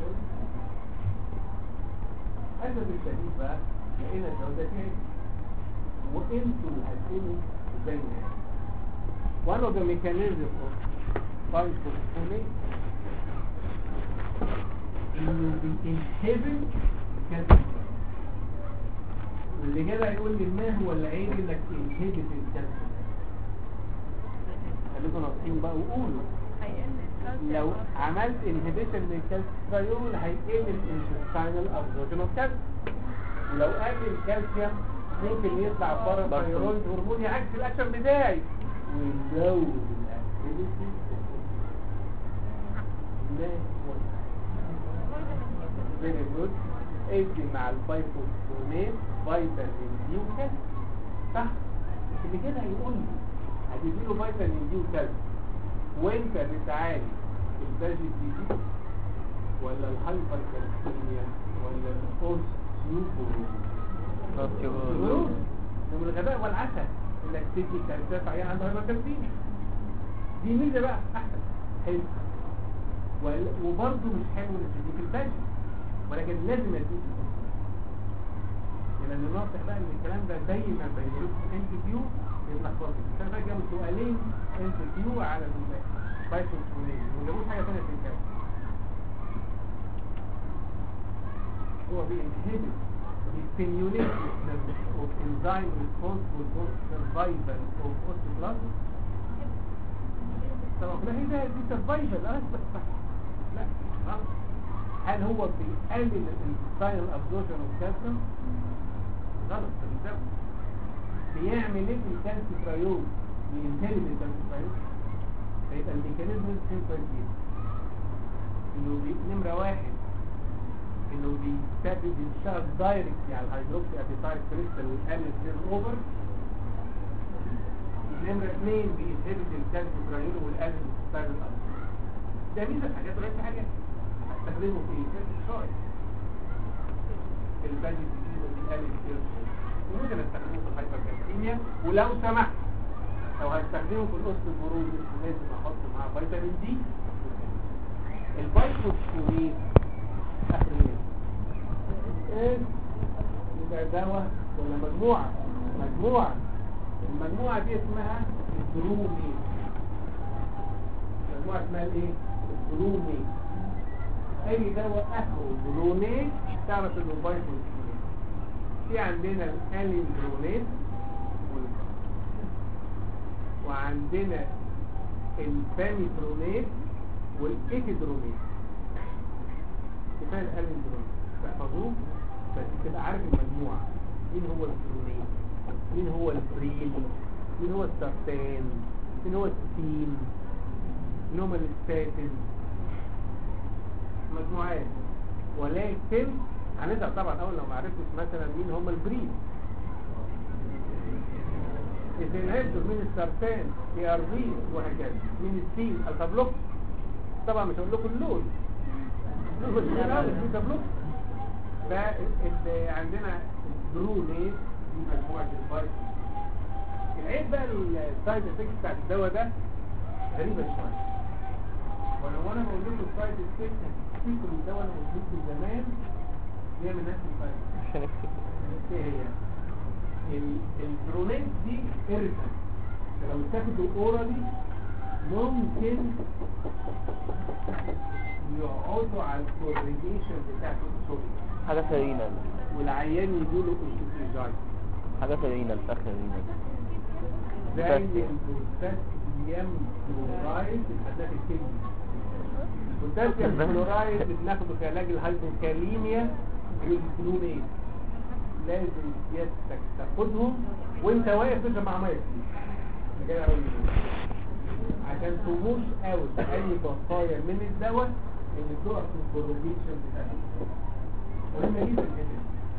هذا بالشديد بقى لقينا الدواء ده فيه وانتوا هتقولوا ازاي نعمل one of the mechanisms of biphosphonate انه بينهبل كالسيوم واللي جدع يقول لي ما هو العيب انك تنهبت الكالسيوم خليكم ناطقين بقى وقولوا لو عملت انهبيشن للكالسيوم هيقل الانتستينال ابزوربشن اوف كالسيوم ولو قل الكالسيوم ممكن يطلع بره برضه. الثيرويد هرمون يعكس الاكشن بتاعي ويزود الاكتيفيتي ما هو فيري جود ادي مع البايفوسفونات فيتامين دي وكالسيوم صح اللي كده هيقول لي هتديله فيتامين دي وكالسيوم وانت بتعالج الباجي دي دي ولا الهايبر كالسيميا ولا الاوستيوبوروز Osteoporosis. من الغباء والعسل انك تدي كالسيوم عيان عنده هايبر كالسيميا دي ميزه بقى احسن حلو وال- وبرضه مش حلو انك تدي في الباجي ولكن لازم اديك لان الناصح بقى ان الكلام ده دايما بيقولوا في انت كيو يتلخبط السنه اللي فاتت جابوا سؤالين انت كيو على البايثون وما جابوش حاجه ثانيه في الكلام هو بينهبت بيستيميوليت of enzyme responsible for survival of osteoclast طبعا لا هي ده دي survival اه بس صح لا غلط هل هو بيقلل الانتستينال ابزوربشن اوف كالسيوم غلط ده بيزود بيعمل ايه في الكالسيتريول بينهبت الكالسيتريول فيبقى الميكانيزم سيمبل جدا انه بي- نمرة واحد انه بيستبدل بيشتغل دايركتلي على الهيدروكسي ابيتايل كريستال ويقلل تيرن اوفر نمرة اثنين بينهبت الكالسيوم والقلب الستايل ده ميزة في حاجات وليس حاجات هستخدمه في ايه؟ في الشاي البادي الجديد بيقلل التيرن وممكن استخدمه في الهايبركالسيميا ولو سمحت لو هستخدمه في القص البروز لازم احط معاه فيتامين دي الفيتامين اخر ايه يبقى دواء ولا مجموعة مجموعة المجموعة دي اسمها الدرومي مجموعة اسمها الايه الدرومي اي دواء اخره درونيت تعرف انه فيتامين في عندنا الاليندرونيت وعندنا الباميترونيت والايتيدرونيت كفايه الاليندرونيت تحفظوه بس تبقى عارف المجموعه مين هو الدرونيت مين هو البريل مين هو السرطان مين هو الستين مين هم الستاتين مجموعات ولكن هنزعل طبعا اول لو ما عرفتش مثلا مين هم البريل الانهبتور من السرطان اي ار في وهكذا من السين الفا بلوك طبعا مش هقول لكم اللون اللون مش هقول البيتا بلوك فعندنا البرونيت دي مجموعه الفايت العيب بقى السايد افكت بتاعت الدواء ده غريبه شويه ولو انا بقول لكم السايد افكت هتفتكروا الدواء اللي موجود من زمان بيعمل نفس الفايت عشان اكتب ايه هي ال- البرونيت دي ارثا لو تاخدوا اورالي ممكن يقعدوا على الكوريجيشن بتاعت الصوديوم حاجة سرينة والعيان يجيله انتوكسيجايت حاجة سرينة الفخر سرينة زي البوتاسيوم كلورايد الحداد الكيمي البوتاسيوم كلورايد بناخده في علاج الهايبوكاليميا والكلونيت لازم سيادتك تاخدهم وانت واقف تشرب مع ميه كتير. أنا جاي أقول لك. عشان تموش اوت اي بقايا من الدواء اللي بتقف في الكورليشن بتاعته مهمه جدا جدا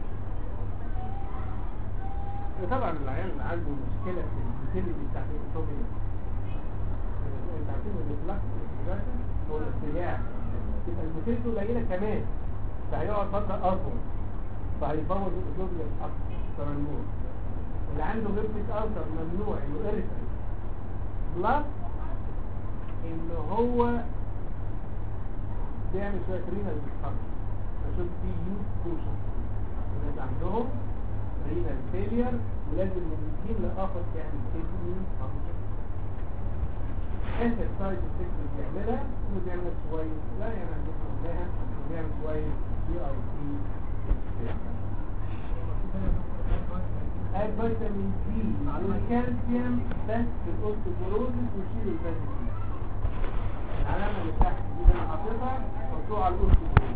وطبعا العيال اللي عنده مشكله في الفيتيليتي بتاعت الاوتوميا انت عارفين ان الفلاكس هو الارتجاع تبقى المشكلته قليله كمان فهيقعد فتره اطول فهيفوت الاوتوميا اكتر النور اللي عنده غيبتك ألسر ممنوع انه ارثا بلس ان هو بيعمل شويه رينال ديسفانكشن بشوف في يوز كوشن الناس عندهم رينال فيلير ولازم من حين لاخر يعمل كيدني فانكشن اخر سايد افكت اللي بيعملها انه بيعمل شويه لا يعني عندنا قلناها انه بيعمل شويه دي اي سي الفيتامين دي والكالسيوم بس في الاوستوبوروزس وشيل الفيتامين العلامه اللي تحت دي اللي انا حاططها حطوها على الاوستوبوروزس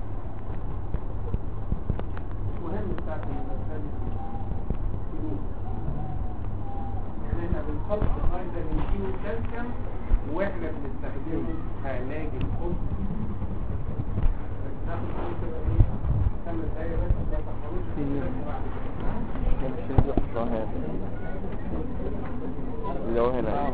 مش مهم بتاعت الفيتامين دي يعني احنا بنحط الفيتامين دي والكالسيوم واحنا بنستخدمه كعلاج الاوستوبوروزس ناخد كده ايه خمس دقايق بس ما تخلصش بعد كده مش اللي حطها هنا اللي هو هنا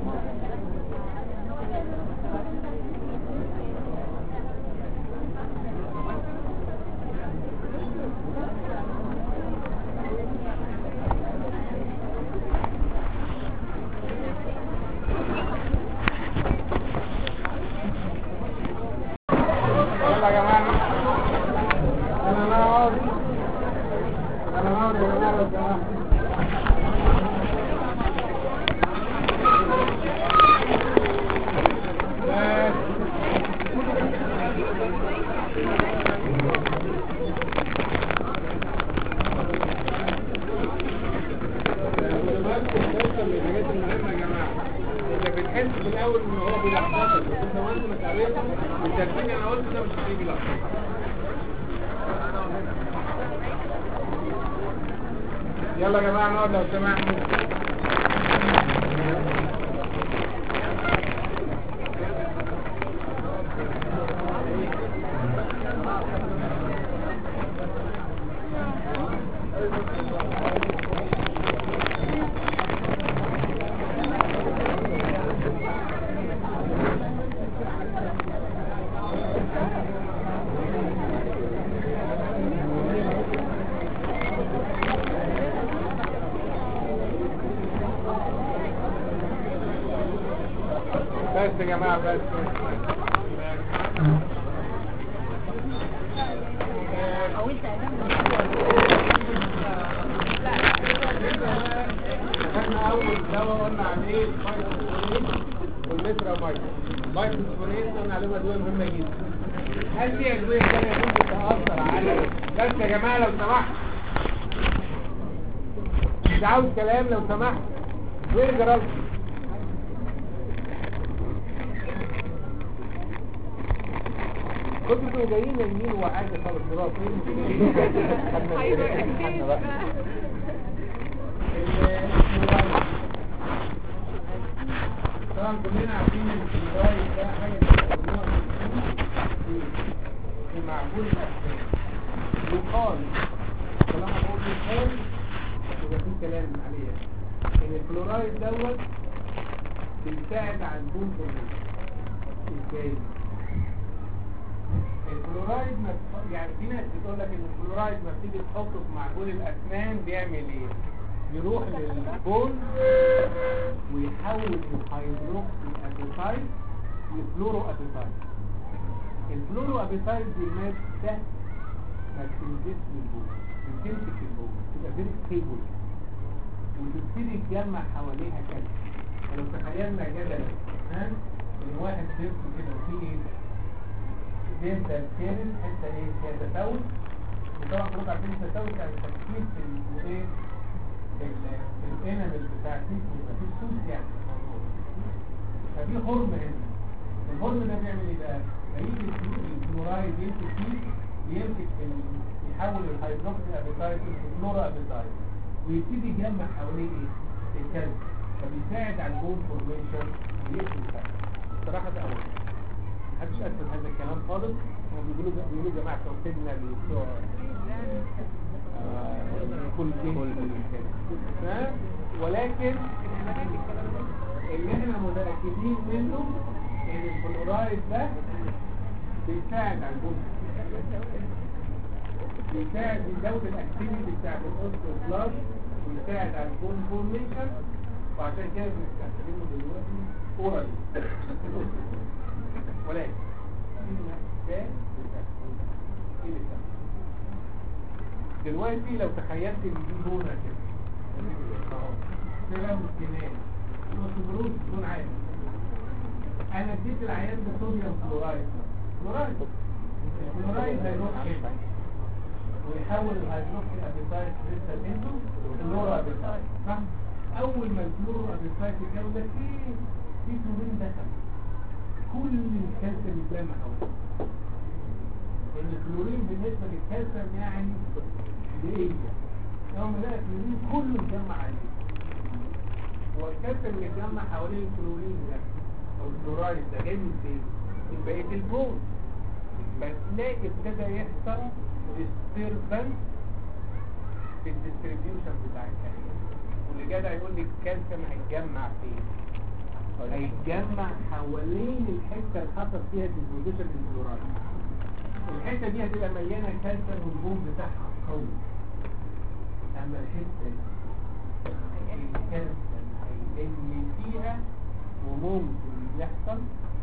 يلا يا جماعة أنا نقعد أنا نقعد يا جماعة يا جماعة بس. خلي بالكم توصل للحاجات المهمة يا جماعة انت بتحس في الاول ان هو بيلخبطك بس انت وانت ما تعرفه الترتيب انا قلت ده مش هيجي بيلخبطك يلا يا جماعة نقعد لو سمحتوا بس يا جماعة بس احنا اول دواء قلنا عليه الفايتوسفورين والمترامايد الفايتوسفورين قلنا عليهم ادويه مهمه جدا هل في ادويه ثانيه ممكن تاثر على بس يا جماعه لو سمحت مش عاوز كلام لو سمحت وين جرالك كنتوا انتوا جايين نايمين وحاجه خالص خلاص هيبقى كتير بقى. طبعا كلنا عارفين ان الفلورايد ده حاجه بيستخدموها في في معجون الاسنان يقال طالما بقول يقال يبقى في كلام عليها ان الفلورايد دوت بيساعد على البون فورميشن ازاي؟ الفلورايد ما بت- يعني في ناس بتقول لك ان الفلورايد ما بتيجي تحطه في معجون الاسنان بيعمل ايه؟ يروح للبون ويحول الهيدروكسي ابيتايد لفلورو ابيتايد الفلورو ابيتايد دي ماده ما بتنزلش من البون بتمسك البون تبقى فيري ستيبل وتبتدي تجمع حواليها كده ولو تخيلنا جدلا ها ان واحد سيرته كده وفيه ايه دينتال كيرن حته ايه فيها تسوس وطبعا كلكم عارفين التسوس يعني تكثيف في ال- ايه الانامل بتاع الجسم يبقى فيه سوس يعني في الموضوع ففي خرم هنا الخرم ده بيعمل ايه بقى؟ هيجي الكلورايد يمسك فيه يمسك في ال- يحول الهيدروكسي ابيتايد لفلورا ابيتايد ويبتدي يجمع حواليه ايه؟ الكلب فبيساعد على البون فورميشن ويقفل الكلب الصراحه ده اول محدش اثبت هذا الكلام خالص هم بيقولوا بيقولوا يا جماعه توحيدنا بتوع كل ها ولكن اللي احنا متأكدين منه ان الفلورايد ده بيساعد على الجزء بيساعد بيزود الاكتيفيتي بتاعت الاوستوبلاست ويساعد على البون فورميشن وعشان كده بنستخدمه دلوقتي اورالي ولكن ده بيتأكد. ايه اللي بيتأكد؟ دلوقتي لو تخيلت ان دي لونة كده سلام السنان الأوتوبروس لون عادي انا اديت العيان ده صوديوم فلورايد فلورايد الفلورايد هيروح كده ويحول الهيدروكسي ابيتايت كريستال انتو فلورا ابيتايت صح اول ما الفلورا ابيتايت يتكون ده في في فلورين دخل كل الكالسيوم يتلم حواليه ان الكلورين بالنسبه للكالسيوم يعني ليه يوم ده الكلورين كله يتجمع عليه هو الكالسيوم اللي يتجمع حوالين الكلورين ده او الكلورايد ده جاي من فين؟ من بقيه البون فتلاقي ابتدى يحصل disturbance في الديستريبيوشن بتاع الكالسيوم واللي جدع يقول لي الكالسيوم هيتجمع فين؟ هيتجمع حوالين الحته اللي حصل فيها ديستريبيوشن للكلورايد الحته دي هتبقى مليانه كالسيوم والبوم بتاعها قوي اما الحته دي الكالسيوم هيلم فيها وممكن يحصل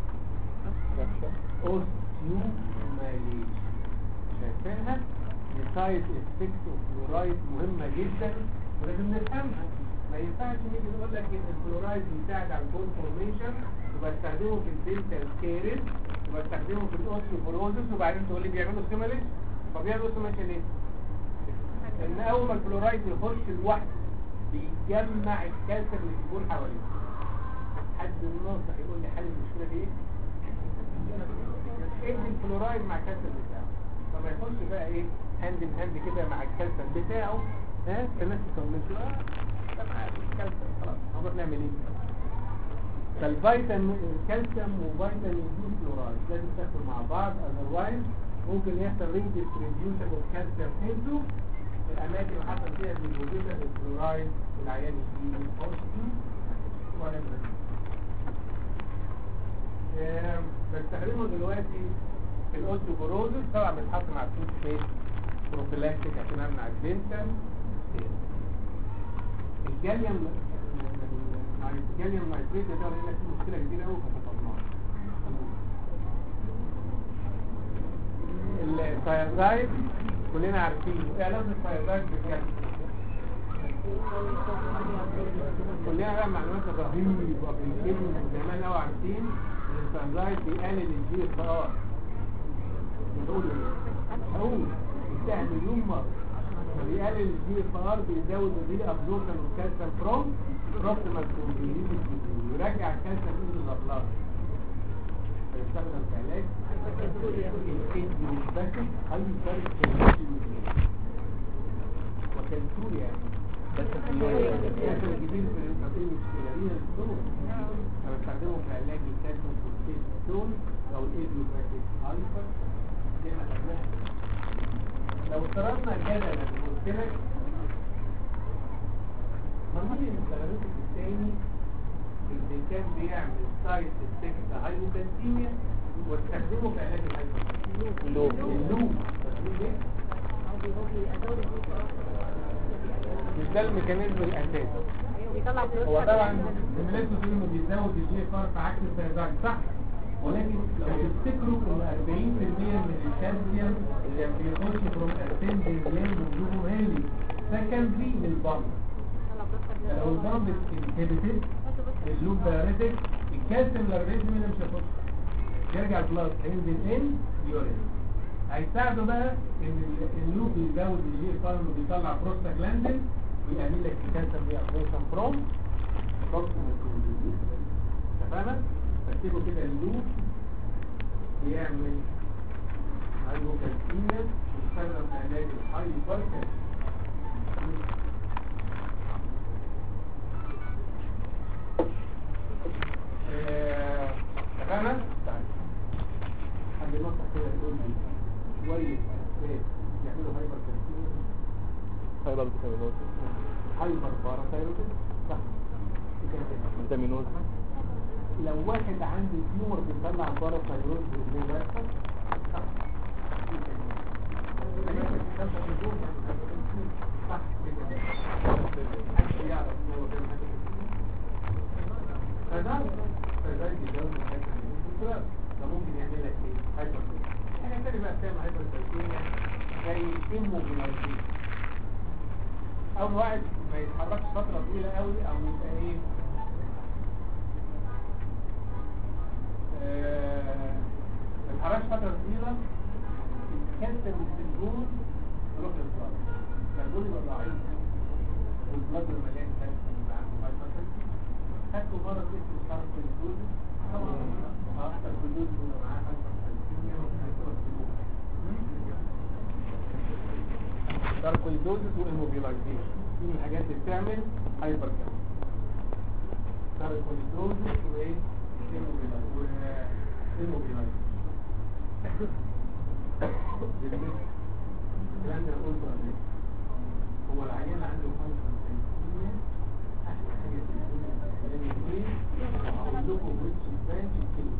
اوستيوماليشن شايفينها السايد افكت اوف فلورايد مهمه جدا ولازم نفهمها ما ينفعش نيجي نقول لك ان الفلورايد بيساعد على البون فورميشن وبستخدمه في الدنتال كيرس وبستخدمه في الاوستيوبروزس وبعدين تقول لي بيعملوا ستيموليشن طب بيعملوا ستيموليشن ليه؟ لان اول ما الفلورايد يخش لوحده بيجمع الكالسيوم اللي في البول حواليه حد الناصح يقول لي حل المشكله دي ايه؟ ادي الفلورايد مع الكالسيوم بتاعه فما يخش بقى ايه هاند ان هاند كده مع الكالسيوم بتاعه ها في نفس الكومنت اه ده معاه الكالسيوم خلاص هنروح نعمل ايه؟ فالفيتامين الكالسيوم وفيتامين دي فلورايد لازم تاكل مع بعض اذروايز ممكن يحصل ري ديستريبيوشن اوف كالسيوم انتو الاماكن اللي حصل فيها ديبوزيشن الفلورايد والعيان يجيله اوستي ولا آم، بستخدمه دلوقتي في الاوستيوبروزس طبعا بيتحط مع التوت فيس بروفيلاكتيك عشان امنع الدنتال الجاليوم الجاليوم نايتريت ده لان في مشكله كبيره قوي في الفطرنات الثايرويد كلنا عارفين ايه علاقه الثايرويد بالكالسيوم كلنا بقى معلومات رهيبه وبنتكلم من زمان قوي عارفين ان الثايرويد بيقلل الجي اف ار بنقول ايه؟ هقول بتاع مليون مره فبيقلل الجي اف ار بيزود الري ابزوربشن والكالسيوم فروم بروكسيمال تو يرجع الكالسيوم into the blood فيستخدم كعلاج الكيدنيوباثيك هايبر وكالسوريا كالسيوم الجديد في البروتين السيلارين الستون فبستخدمه كعلاج الكالسيوم فوسفيت ستون او الايديوباثيك هايبر زي ما خدناها لو افترضنا جدلا قلت لك مين المستخدمات الثاني اللي كان بيعمل سايت افكت هايبوكالسيميا واستخدمه في علاج الهايبوكالسيميا اللوب. اللوب مش ده الميكانيزم الاساسي هو طبعا الميلاتونين بيزود الجي اف ار في عكس الثايرويد صح ولكن لو تفتكروا ان 40% من الكالسيوم اللي بيخش فروم اسندنج لين وجوه هالي سكندري للبامب لو البامب انهبيتد اللوب دايريتك الكالسيوم الاربيزم اللي مش هيخش يرجع البلاد هينزل ان يورين هيساعده بقى ان ال- اللوب بيزود الجي اف ار انه بيطلع بروستاجلاندين ويقلل لك الكالسيوم ريابزوربشن فروم بروكسيمال تمام فاكتبوا كده اللوب بيعمل هايبوكالسيميا بيستخدم في علاج الهايبركالسيميا آه، تمام طيب حد ينصح كده يقول لي شويه اسباب يعملوا هايبر كالسيميا هايبر فيتامينوز هايبر باراثايرويدز صح في كده كده. فيتامينوز لو واحد عنده تيومر بيطلع باراثايرويد ازاي ده يحصل؟ صح في كده. لكن الكلام ده بدون صح كده. محدش يعرف إن هو كان حاجة كده. فده فده بيزود الحاجة دي. ده ممكن يعمل لك ايه؟ هايبر حاجة تانية بقى بتعمل هايبر زي immobilization او واحد ما يتحركش فترة طويلة قوي او يبقى ايه آه، ما يتحركش فترة طويلة يتكسر السلجون يروح للبلاد السلجون يبقى ضعيف والبلاد يبقى مليان كالسيوم يبقى عنده هايبرتنشن خدته مرة اسمه ساركويدوز اه ساركويدوز يبقى معاه هايبرتنشن وهيبقى ساركويدوزس والموبيلايزيشن دي من الحاجات اللي بتعمل هايبر كام ساركويدوزس وايه والموبيلايزيشن الكلام ده قلته قبل كده. هو العيان عنده هايبر احلى حاجه في الدنيا الكلام ايه اقول لكم ويتش برانش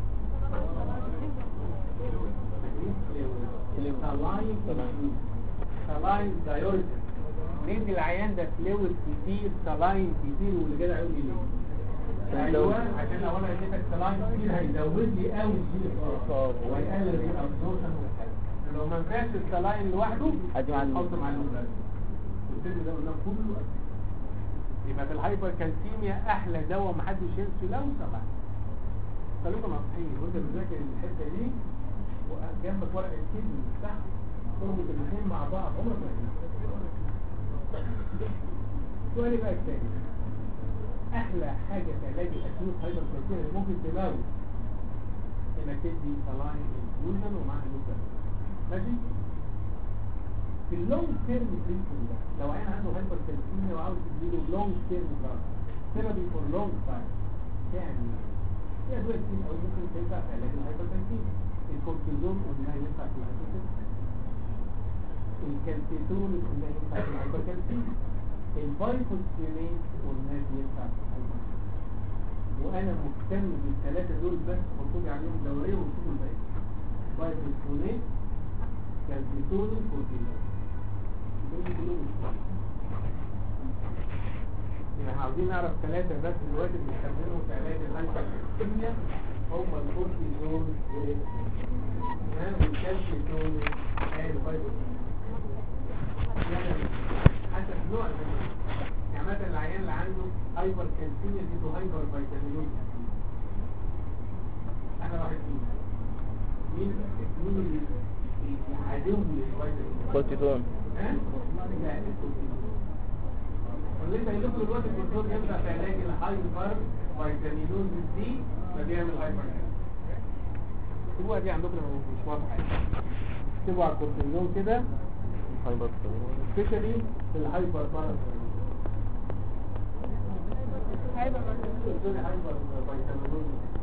الكلمه سلاين دايوريتس ندي العيان ده فلويد كتير سلاين كتير واللي جدع يقول لي ليه ايوه عشان لو انا اديتك سلاين كتير هيزود لي قوي الجي اف ار ويقلل الابزورشن والحاجه لو ما نفعش السلاين لوحده ادي مع حط مع النوم والسن ده قلنا كله يبقى في الهايبر كالسيميا احلى دواء محدش ينسى لو سمحت خليكم ناصحين وانت بتذاكر الحته دي وجنبك ورقه الكدني صح تربط الاثنين مع بعض عمرك ما هتنسى سؤالي بقى الثاني احلى حاجه في علاج الاكيوت هايبر كالسيميا ممكن تموت انك تدي سلاين انفيوجن ومعاها لوكال ماشي في اللونج تيرم تريتمنت ده لو عين عنده هايبر كالسيميا وعاوز تديله لونج تيرم دراج ثيرابي فور لونج تايم يعني في ادويه كتير قوي ممكن تنفع في علاج الهايبر كالسيميا الكورتيزون قلنا ينفع في الهايبر كالسيميا الكالسيتون قلنا ينفع في الهايبر كالسيميا الفايفوسفينات قلنا ينفع في الهايبر كالسيميا وانا مهتم بالثلاثه دول بس مكتوب عليهم دوريه وشوفوا الباقي فايفوسفينات كالسيتون كورتيزون دول كلهم مش يعني عاوزين نعرف ثلاثة بس دلوقتي بنستخدمهم في علاج الهايبركالسيميا هم الكورتيزون والكالسيتون هايبوكالسيميا دي هايبر فيتامينوز انا واحد فيهم مين مين اللي- العدو للفيتامين كورتيزون ها؟ لا الكورتيزون. واللي انت قايل لكم دلوقتي الكورتيزون ينفع في علاج الهايبر فيتامينوز دي فبيعمل هايبر اكتبوها دي عندكم لو مش واضحه اكتبوا على الكورتيزون كده هايبر سبيشالي في الهايبر باراسيتامول هيبقى الكورتيزون هايبر فيتامينوز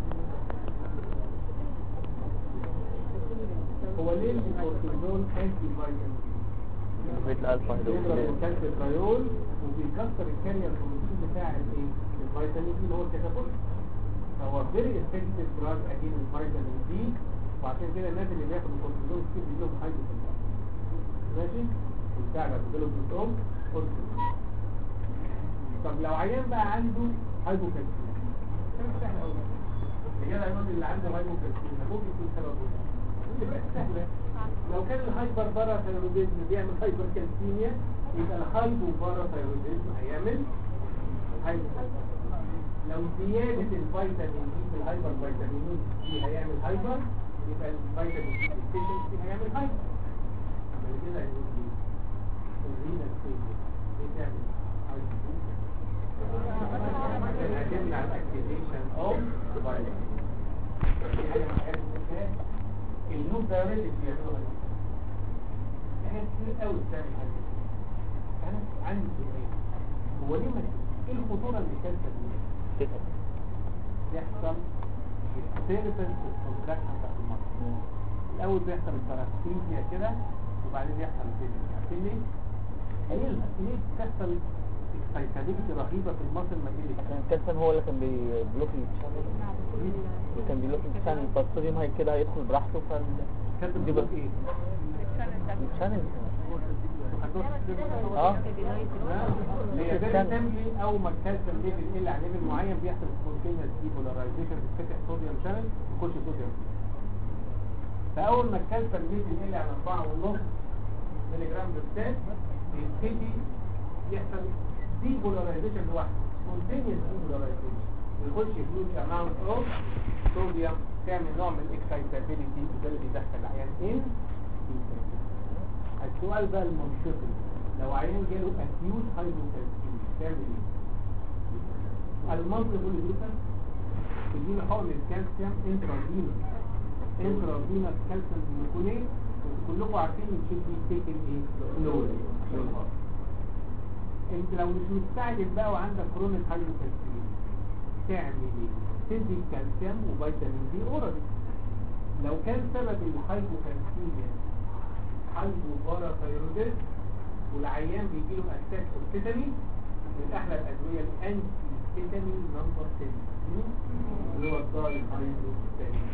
هو ليه الكورتيزون انتي فيتامين بيت الالفا بيضرب هيدروكسيد الكالسيتريول وبيكسر الكارير بروتين بتاع الايه الفيتامين دي اللي هو الكتابول فهو فيري افكتيف دراج اجين الفيتامين دي وعشان كده الناس اللي بياخدوا كورتيزون كتير بيجي لهم هايبوكالسيميا ماشي وبتاع ده بيجي لهم جلوكوم كورتيزون طب لو عيان بقى عنده هايبوكالسيميا ده مش سهل قوي الرجال هيقول اللي عنده هايبوكالسيميا ممكن يكون سببه ايه؟ يبقى سهله لو كان الهايبر باراثايروديزم بيعمل هايبر كالسيميا يبقى الهايبو باراثايروديزم هيعمل هايبو لو زيادة الفيتامين دي في الهايبر فيتامين دي هيعمل هايبر يبقى الفيتامين دي ديفيشنسي هيعمل هايبر يبقى كده هيقول ايه؟ الرينا ستيجن ايه تعمل هايبر عشان هتمنع الاكتيفيشن اوف فيتامين دي حاجة من الحاجات اللي النوم دايركت بيعملوا هاي احنا كتير قوي بتعمل هاي انا عندي سؤال هو ليه ما ايه الخطوره اللي كانت دي يحصل السيرفنس والكونتراكشن بتاعت المصل الاول بيحصل الباراسيتيا كده وبعدين يحصل الفيزيك عارفين ليه؟ ليه ليه بتحصل اكسايتابيلتي رهيبه في المصل ما يجيلك كان الكالسيوم هو اللي كان بيبلوك اللي كان بيبلوك الشانل فالصوديوم هي كده هيدخل براحته فال كانت دي بتقول بس ايه؟ الشانل هتروح اه هي ده الاسمبلي او ما الكالسيوم ليفل يقل عن ليفل معين بيحصل سبونتينيوس ديبولاريزيشن بتفتح صوديوم شانل يخش صوديوم فاول ما الكالسيوم ليفل يقل عن 4.5 ملي جرام بالسات بيبتدي يحصل ديبولاريزيشن لوحده سبونتينيوس ديبولاريزيشن يخش هيوج اماونت اوف صوديوم تعمل نوع من الاكسايتابيليتي وده اللي بيدخل العيان ان السؤال بقى المنطقي لو عيان جاله اكيوت هايبوكالسيميا تعمل ايه؟ المنطق يقول لي تديله حقن الكالسيوم انترافينوس انترافينوس كالسيوم جلوكونيت كلكم عارفين الشيء دي تيكن ايه؟ سلولي عشان الهارت انت لو مش مستعجل بقى وعندك كرونيك هايبوكالسيميا تعمل ايه؟ تدي الكالسيوم وفيتامين دي اورالي لو كان سبب الهايبوكالسيميا هايبوباراثايروديزم والعيان بيجي له اتاك اوكسيتامين من احلى الادويه الانتي كيتامين نمبر 10 اللي هو الداي هايدروكسيتامين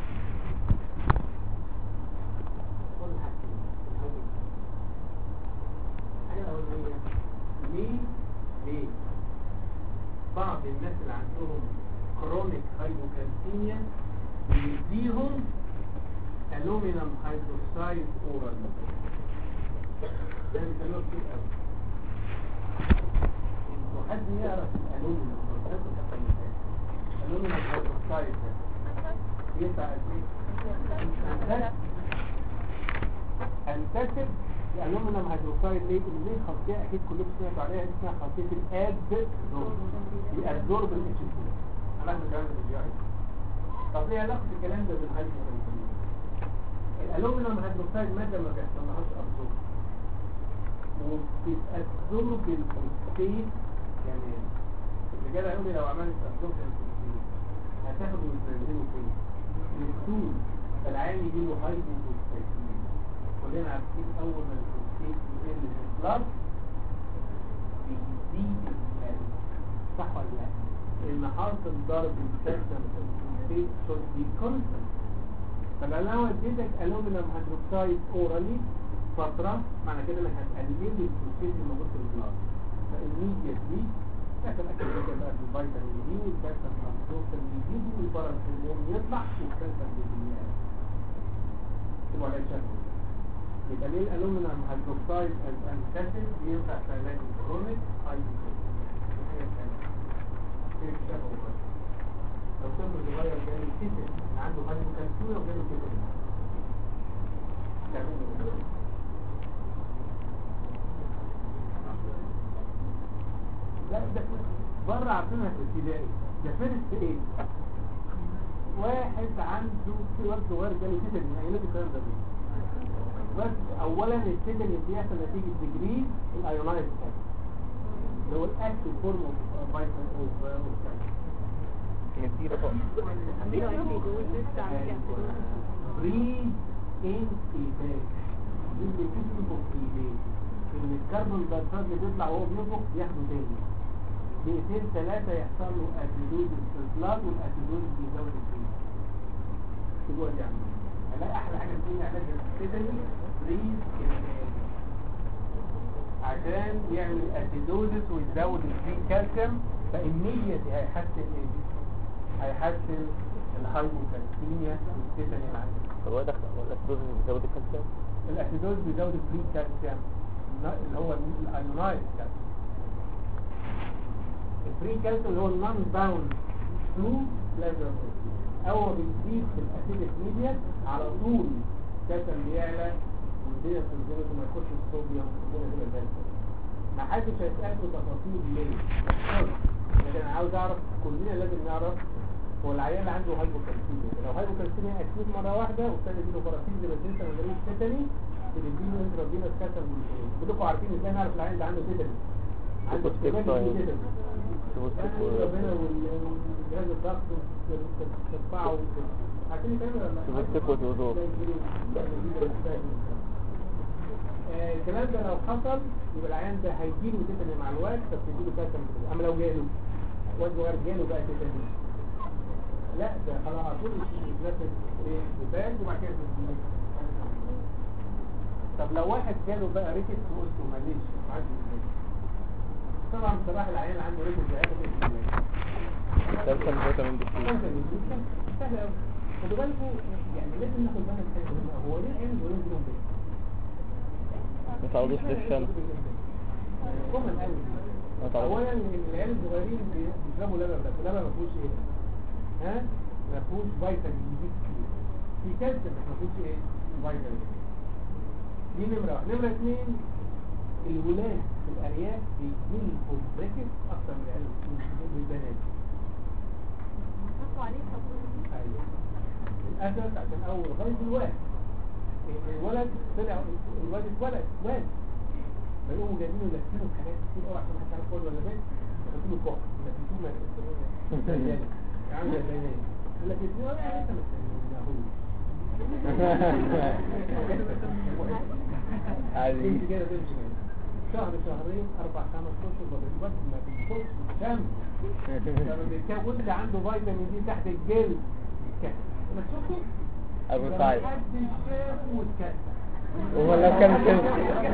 كل حاجتين الأول. الحاجه الاولانيه ليه ليه بعض الناس اللي عندهم كرونيك هايبوكالسيميا بيديهم الومنيوم هيدروكسيد اورال ده بيسموه كتير قوي انتوا حد يعرف الالومنيوم الالومنيوم هيدروكسيد ده بيقطع قد ايه؟ انتسب الالومنيوم هيدروكسيد ليه؟ اللي ليه خاصيه اكيد كلكم سمعتوا عليها اسمها خاصيه الادزورب بيأبزورب الاتش سي انا الكلام ده بالجي طب ايه علاقه الكلام ده بالهايدروكسيد؟ الالومنيوم هيدروكسيد ماده ما بيحصلهاش ابزورب وبتتابزورب الفوسفيت كمان الرجاله هيقول لي لو عملت ابزورب الفوسفيت هتاخده وتنزله فين؟ السود فالعين يجي له هايدروكسيد كلنا عارفين اول ما الفوسفيت يقل في البلاد بيزيد الكالسيوم صح ولا لا؟ ان حاصل ضرب الكالسيوم في الفوسفيت should be constant فلو اديتك الومنيوم هيدروكسيد اورالي فترة معنى كده انك هتقلل الفوسفيت الموجود في البلاد فالميديتلي تاخد اكل كده بقى في الفيتامين دي والكالسيوم ابسوربشن بيزيد والباراسيلوم يطلع والكالسيوم بيزيد تبقى على الشكل يبقى ليه الالومنيوم هيدروكسيد الانكاسيد بينفع في علاج الكرونيك هايبوكالسيميا بكتيريا الشفوي برضه. لو طفل صغير جاله كتل عنده هايبوكالسيميا وجاله كتل تعمل له إيه؟ لا ده بره عارفينها في ابتدائي ده فيرست ايه واحد عنده في واد صغير جاله كتل من ايام الكلام ده بيه. بس اولا الكتل اللي بيحصل نتيجه ديجري الايونايز اللي هو الاكتف فورم اوف فيتامين اوف كتير خالص بريد ان ايباك اللي بتنفخ في ايديه ان الكربون دايوكسيد اللي بيطلع وهو بينفخ ياخده تاني دقيقتين ثلاثة يحصل له اسيدوز استطلاق والاسيدوز بيزود الفيل تقول يا عم هلاقي احلى حاجة فيه علاج السيدني بريد عشان يعمل اسيدوزس ويزود الفري كالسيوم فالنية هيحسن ايه؟ هيحسن الهايبوكالسيميا والتيتاني اللي عندك طب هو دخل هو الاسيدوز بيزود الكالسيوم الاسيدوز بيزود الفري كالسيوم اللي هو الايونايز كالسيوم الفري كالسيوم اللي هو النون باوند تو بلازما اول ما بيزيد في الاسيدك ميديا على طول الكالسيوم بيعلى والدنيا بتنزل وما يخش الصوديوم والدنيا تبقى زي الفل ما حدش هيسأله تفاصيل ليه خالص. لكن انا عاوز اعرف كلنا لازم نعرف هو العيان اللي عنده هايبوكالسيميا لو هايبوكالسيميا اكيد مره واحده وابتدى يجيله فراسيل زي ما تنسى من غير تيتاني تديله انترافينوس كالسيوم جلوكوز كلكم عارفين ازاي نعرف العيان اللي عنده تيتاني عنده سيبوستيك استجابة طيب. للتيتاني. سيبوستيك يعني و- ربنا وال- والجهاز الضغط ترفعه عارفين الكلام ده ولا لا؟ سيبوستيك وتيوزور. آه، الكلام ده لو حصل يبقى العيان ده هيجيله تيتاني مع الوقت فبتديله كالسيوم جلوكوز. اما لو جاله واد صغير جاله بقى تيتاني لا ده خلاص على طول يتنفس ايه ببال وبعد كده تديله طب لو واحد جاله بقى ريكت وقلته معلش عادي ازاي طبعا بصراحه العيان اللي عنده ريكت ده كالسيوم فيتامين دي سهل سهل قوي خدوا بالكم يعني لازم ناخد بالنا من حاجه مهمة. هو ليه العيال الصغيرين دول بيه؟ ما تعرضوش للشمس كومن قوي ما تعرضوش اولا العيال الصغيرين بي- بيشربوا لبن بس اللبن ما فيهوش ايه ها ما فيهوش فيتامين دي كتير في كالسيوم بس ما فيهوش ايه فيتامين دي نمره واحد نمره اثنين الولاد في الارياف بيجيلهم ركب اكتر من العيال من البنات ايوه للاسف عشان اول لغايه دلوقتي الولد طلع الولد اتولد واد فيقوموا جايبينه يلفينه بحاجات كتير قوي عشان محدش عارف ولد ولا بنت يحطوا له كحل يلبسوه ما يلبسوه عامل زي ده يقول لك ازاي ولا انت ما عادي تمشي كده تمشي كده شهر شهرين اربع خمس اشهر ما بيبقاش ما بيبقاش الشمس لما بيتكون اللي عنده فيتامين دي تحت الجلد يتكسر ما تشوفوا ابو لما سعيد حد شافه واتكسر هو لو كان شمس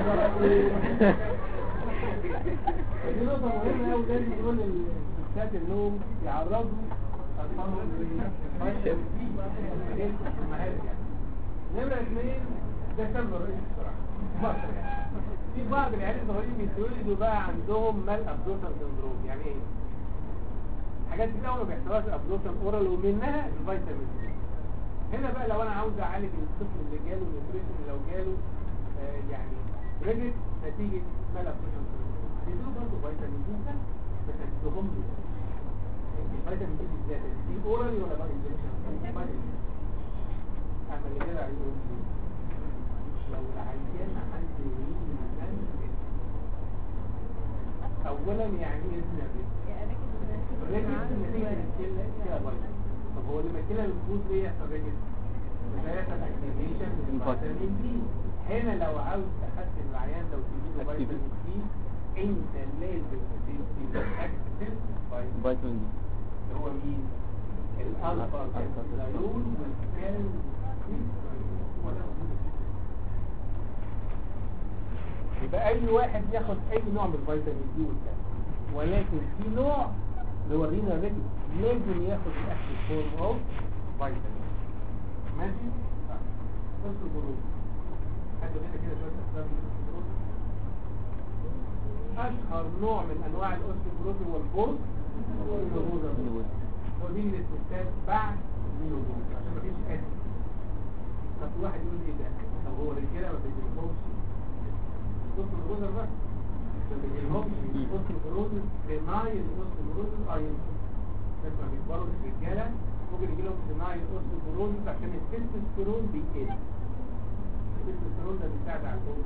دي نقطة مهمة أوي لازم يقول للستات إنهم يعرضوا أطفالهم للفيتامين دي المهارج يعني. نمرة اثنين ده سبب الرئيسي بصراحة مصر يعني. في بعض العيال الصغيرين بيتولدوا بقى عندهم مال أبدوسن سندروم يعني إيه؟ حاجات كتير قوي ما بيحصلهاش أبدوسن أورال ومنها الفيتامين دي هنا بقى لو أنا عاوز أعالج الطفل اللي جاله نيوتريشن لو جاله آه يعني ريجت نتيجة مال أبدوسن سندروم هتديله برضه فيتامين دي ده، بس هتديهم له الفيتامين دي بالذات دي أورال ولا بقى انجكشن؟ أما اللي كده هيقول لي لو العيان عنده ريم اولا يعني ايه اسمها ريم ريم نتيجه الكلى فيها فيروس طب هو لما الكلى بتفوز ليه يحصل ريم فيحصل اكتيفيشن للفيتامين دي هنا لو عاوز تحسن العيان لو تجيب له فيتامين دي انت لازم تدي اكتف فيتامين فيتامين دي اللي هو مين الالفا كالسيون والكالسيوم يبقى اي واحد ياخد اي نوع من الفيتامين دي والكالسيوم ولكن في نوع اللي هو الرينا ريكت لازم ياخد الاكتف فورم اوف فيتامين ماشي بص البروز هاتوا هنا كده شويه اسباب الاوستيوبروز اشهر نوع من انواع الاوستيوبروز هو البورد هو دي الاستثناء بعد النبوة عشان ما فيش اسم طب واحد يقول ايه ده طب هو الرجاله ما بيجيلهمش قسم الغدر بس ما بيجيلهمش قسم الغدر بنايل قسم الغدر ايضا بس ما بيكبروا الرجاله ممكن يجي لهم صناعي قسم الغدر عشان التستوستيرون بيقل التستوستيرون ده بيساعد على الجو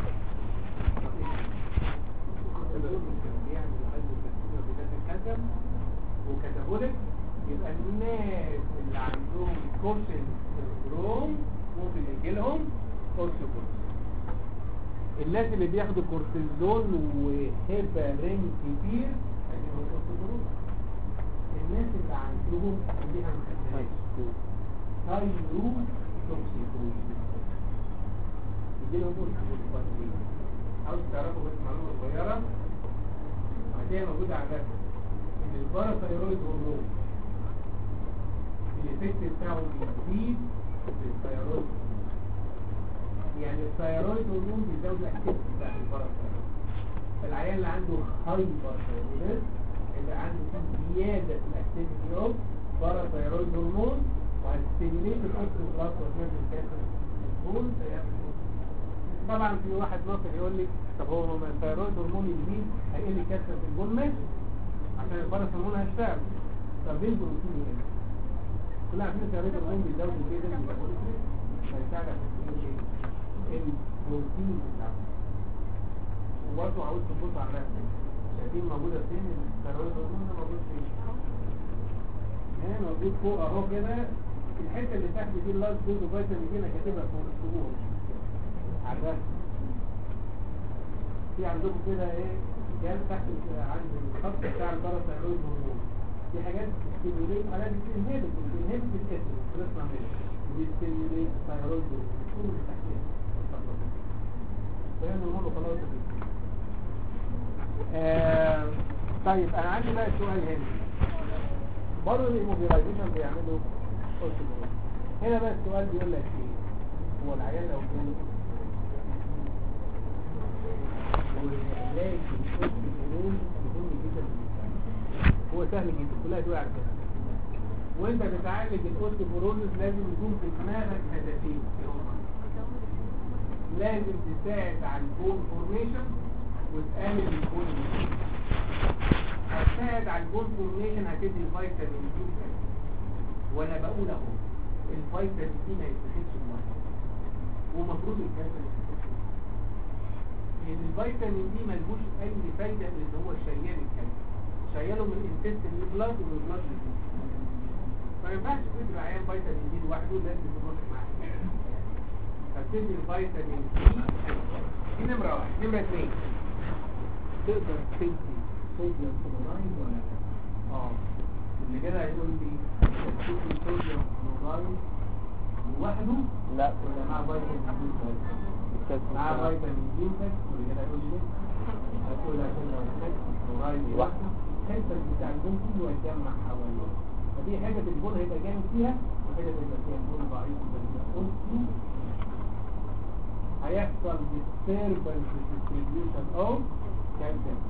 يعني يقلل التسمية وبداية الكسل وكتابوليك يبقى الناس اللي عندهم كوشن سندروم ممكن يجي لهم اوستيوبروز الناس اللي بياخدوا كورتيزون وهيبارين كتير هيجيلهم اوستيوبروز الناس اللي عندهم اللي احنا ما خدناهاش ثايرو توكسيكوز يجي لهم اوستيوبروز عاوز تعرفوا بس معلومه صغيره هتلاقيها موجوده على الرسم ان الباراثايرويد هرمون الايفكت بتاعه بيزيد في الثايرويد يعني الثايرويد هرمون بيزود الاكتيفيتي بتاع الباراثايرويد فالعيان اللي عنده هايبر ثايرويد يبقى عنده في زياده في الاكتيفيتي اوف باراثايرويد هرمون وهتستيميليت الاوستيوبلاست وتنزل الكالسيوم البول فيعمل طبعا في واحد ناصر يقول لي طب هو ما الثيرويد هرمون يزيد هيقل كسر في البول ماشي عشان الفرس هرمون هيشتغل طب ليه البروتين هنا كلنا عارفين الثيرويد هرمون بيزود الجيدا فيساعد على تكوين ايه البروتين بتاعه وبرضه عاوز تبص على الرسم شايفين موجوده فين الثيرويد هرمون ده موجود فين هنا موجود فوق اهو كده الحته اللي تحت دي اللاست دوز فيتامين دي انا كاتبها فوق الصبور على الرسم في عندكم كده ايه جال تحت عند الخط بتاع الباراثايرويد هرمون في حاجات بتستيميوليت حاجات بتنهبت بتنهبت الاسم خلصنا منها بتستيميوليت الثايرويد هرمون كل اللي تحتها فاهم الهرمون وخلاص آه طيب انا عندي بقى سؤال هنا برضه الايموبيلايزيشن بيعملوا اوستيوبروز هنا بقى السؤال بيقول لك ايه هو العيان لو جاله وعلاج الاوستيوبروز مهم جدا هو سهل جدا كلها دول على كده وانت بتعالج الاوستيوبروز لازم يكون في دماغك هدفين لازم تساعد على البون فورميشن وتقلل البون هتساعد على البون فورميشن هتدي الفيتامين دي وانا بقول اهو الفيتامين دي ما يتاخدش لوحده ومفروض الكالسيوم لان الفيتامين دي ملهوش اي فايده لان هو شيال الكالسيوم شياله من الانتستين للبلاد ومن البلاد للجسم ما ينفعش تدي العيان فيتامين دي لوحده لازم تروح معاه فبتدي الفيتامين دي دي نمره واحد نمره اثنين تقدر تدي صوديوم كلورايد ولا لا؟ اه اللي كده هيقول لي تدي صوديوم كلورايد لوحده لا ولا مع فيتامين دي مع فيتامين دي بس واللي كده هيقول لي هتقول عشان لو خدت كلورايد لوحده الكالسيوم بتاع البون كله هيتجمع حواليه فدي حاجه البون هيبقى جامد فيها وحاجه تبقى فيها البون ضعيف يبقى هيحصل disturbance في distribution of calcium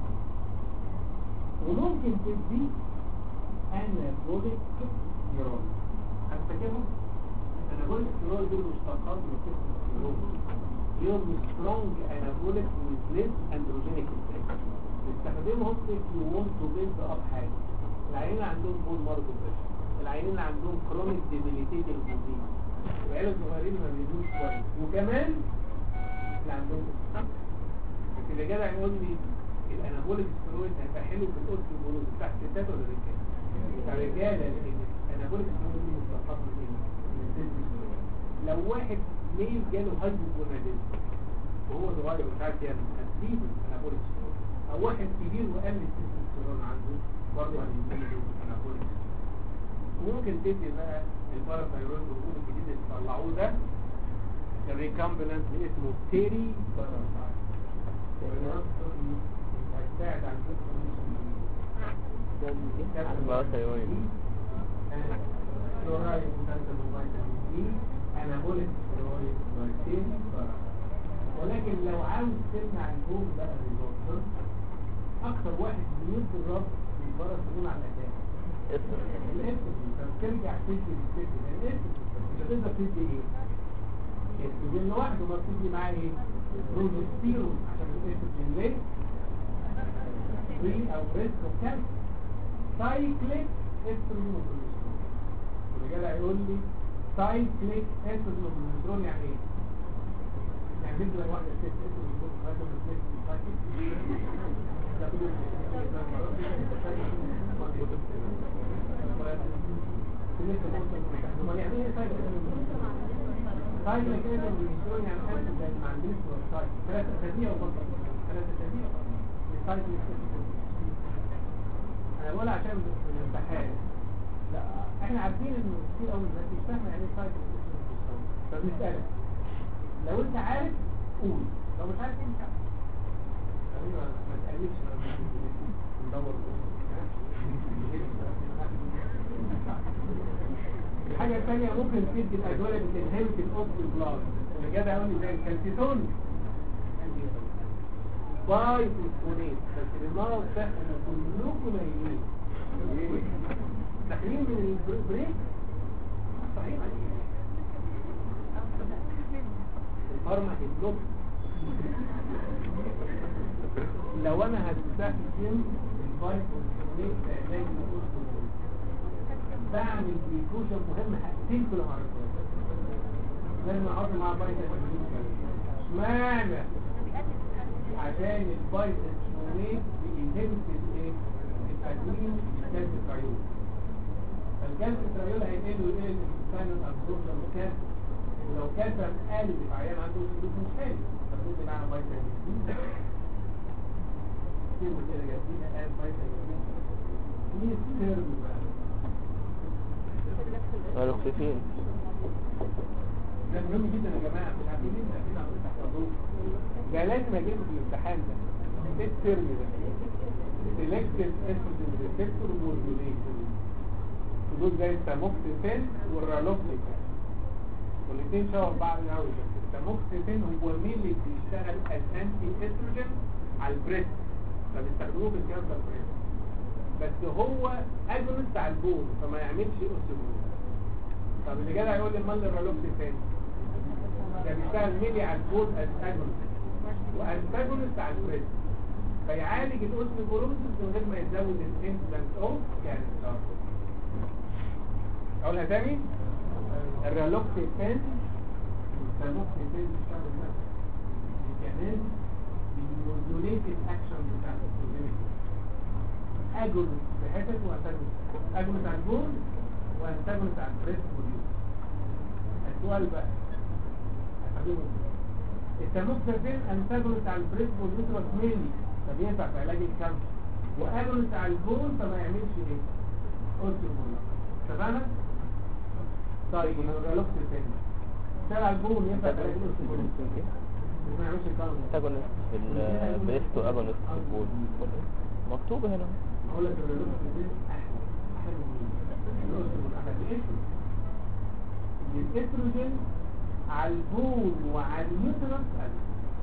وممكن تدي anabolic steroid هتفكرهم anabolic steroid دول مشتقات من التستوستيرون ليهم strong anabolic with less androgenic effect بتستخدمهم if you want to build up حاجة العيانين اللي عندهم بول مارك العيانين اللي عندهم chronic debilitating disease العيال الصغيرين ما بيدوش كويس وكمان اللي عندهم بس اللي جدع يقول لي الانابوليك ستيرويد هيبقى حلو في الاوستيوبروز بتاع الستات ولا الرجاله؟ بتاع الرجاله لان الانابوليك ستيرويد دي مستحقات من ايه؟ من التستوستيرون لو واحد ميل جاله هايبوجوناديزم وهو صغير مش عارف يعمل هتزيد الانابوليك ستيرويد او واحد كبير وقل التستوستيرون عنده برضه هيزيد الانابوليك وممكن تدي بقى الباراثايرويد هرمون الجديد اللي طلعوه ده الريكامبلانت اللي اسمه تيري باراثايرويد هتساعد على الباراثايرويد. كلورايد وكالسيوم وفيتامين دي انابوليك ستيرويد وتيري باراثايرويد ولكن لو عاوز تمنع البول بقى بالظبط اكتر واحد بيضرب بره السجون على الاساس اسم الاستروجين فبترجع تدي للست لان الاستروجين مش هتقدر تدي ايه؟ الاستروجين لوحده ما بتدي معاه ايه؟ بروجستيرون عشان الاستروجين ليه؟ فري او ريسك اوف كانسر سايكليك استروجين وبروجستيرون والرجاله هيقول لي سايكليك استروجين وبروجستيرون يعني ايه؟ يعني بدي لك واحده ست استروجين وبروجستيرون سايكليك ده امال يعني ايه سايكل سايكل كده بالنسبه يعني انت زي ما عندنا سايكل ثلاث اسابيع وبطل ثلاث اسابيع السايكل انا بقول عشان في الامتحان لا احنا عارفين ان كتير قوي الناس مش فاهمه يعني ايه سايكل فبنسالك لو انت عارف قول لو مش عارف مش عارف يعني ما ما تقلقش ندور الحاجة الثانية ممكن تدي الأدوية بتنهبت الأوبتي بلاس اللي جاب قوي زي الكالسيتون باي فوسفونات بس المرض ده احنا كلكم نايمين داخلين من البريك صحيح الفارما هيبلوك لو انا هستخدم الفايفوسفونات في علاج الأوبتي بعمل بريكوشن مهم حاجتين كل مرة لازم احط معاه فيتامين اشمعنى عشان الفيتامين بينهبت الايه الادوين الكالسيتريول فالكالسيتريول هينقل وينقل الانسان الابسوربشن والكالسيوم ولو كالسيوم قل في عيان عنده سلوك مش حلو فبندي معاه فيتامين دي كتير كده جايبين قال فيتامين دي مين السر بقى الاكسفين ده مهم جدا يا جماعه مش عارفين ليه عارفين عم تحفظوه ده لازم اجيبه في الامتحان ده ايه الترم ده سيلكتيف استروجين ريسبتور موديوليتور دول زي التاموكسيفين والرالوكسيفين والاثنين شبه بعض قوي بس التاموكسيفين هو مين اللي بيشتغل از انتي استروجين على البريست فبيستخدموه في الكانسر بريست بس هو اجونست على البون فما يعملش اوسيبون طب اللي جاي هيقول لي امال الرالوكسي فين ده بيشتغل ميلي على البون از اجونست وانتاجونست على البريست فيعالج الاوسيبوروسيس من غير ما يزود الانسلنس اوف يعني اقولها تاني الرالوكسي فين الرالوكسي فين بيشتغل نفسه كمان بيموديوليت الاكشن بتاع الاوسيبوروسيس اجونست في حتت وانتاجونست اجونست على البون وانتاجونست على البريست موديول السؤال بقى هحددهم التاموكسافين انتاجونست على البريست موديول ميلي طب ينفع في علاج الكانسر واجونست على البون فما يعملش ايه اوستيومون اتفقنا طيب الريلوكسيفين اشتغل على البون ينفع في علاج الاوستيومون ما يعملش الكانسر انتاجونست في البريست واجونست في البول مكتوب هنا اقول لك الريلوكسيفين احلى احلى من الاوستيومون احلى بالاستروجين الاستروجين على البون وعلى اليوترس أقل.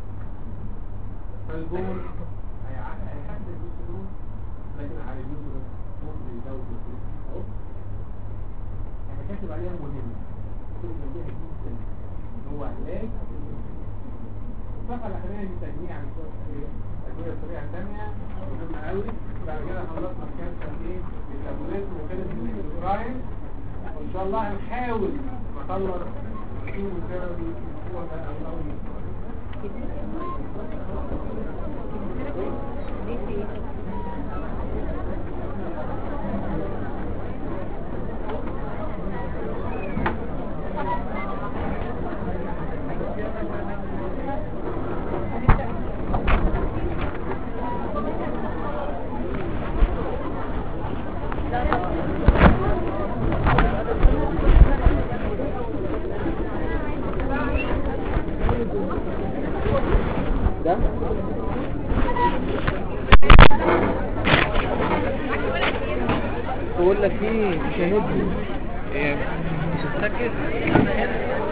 فالبون هيع- هيحدد الاستروجين لكن على اليوترس ممكن يزود الاستروجين انا كاتب عليها مهمة كتب عليها جدا هو علاج الصفحة الأخرانية دي تجميع عن شوية أدوية سريعة تانية مهمة قوي بعد كده خلصنا الكانسر ايه ميتابوليزم وكده الكرايم وإن شاء الله هنحاول نطلع كيموثيرابي هو ده أول ده بقول لك ايه شاهدني مش هتسكت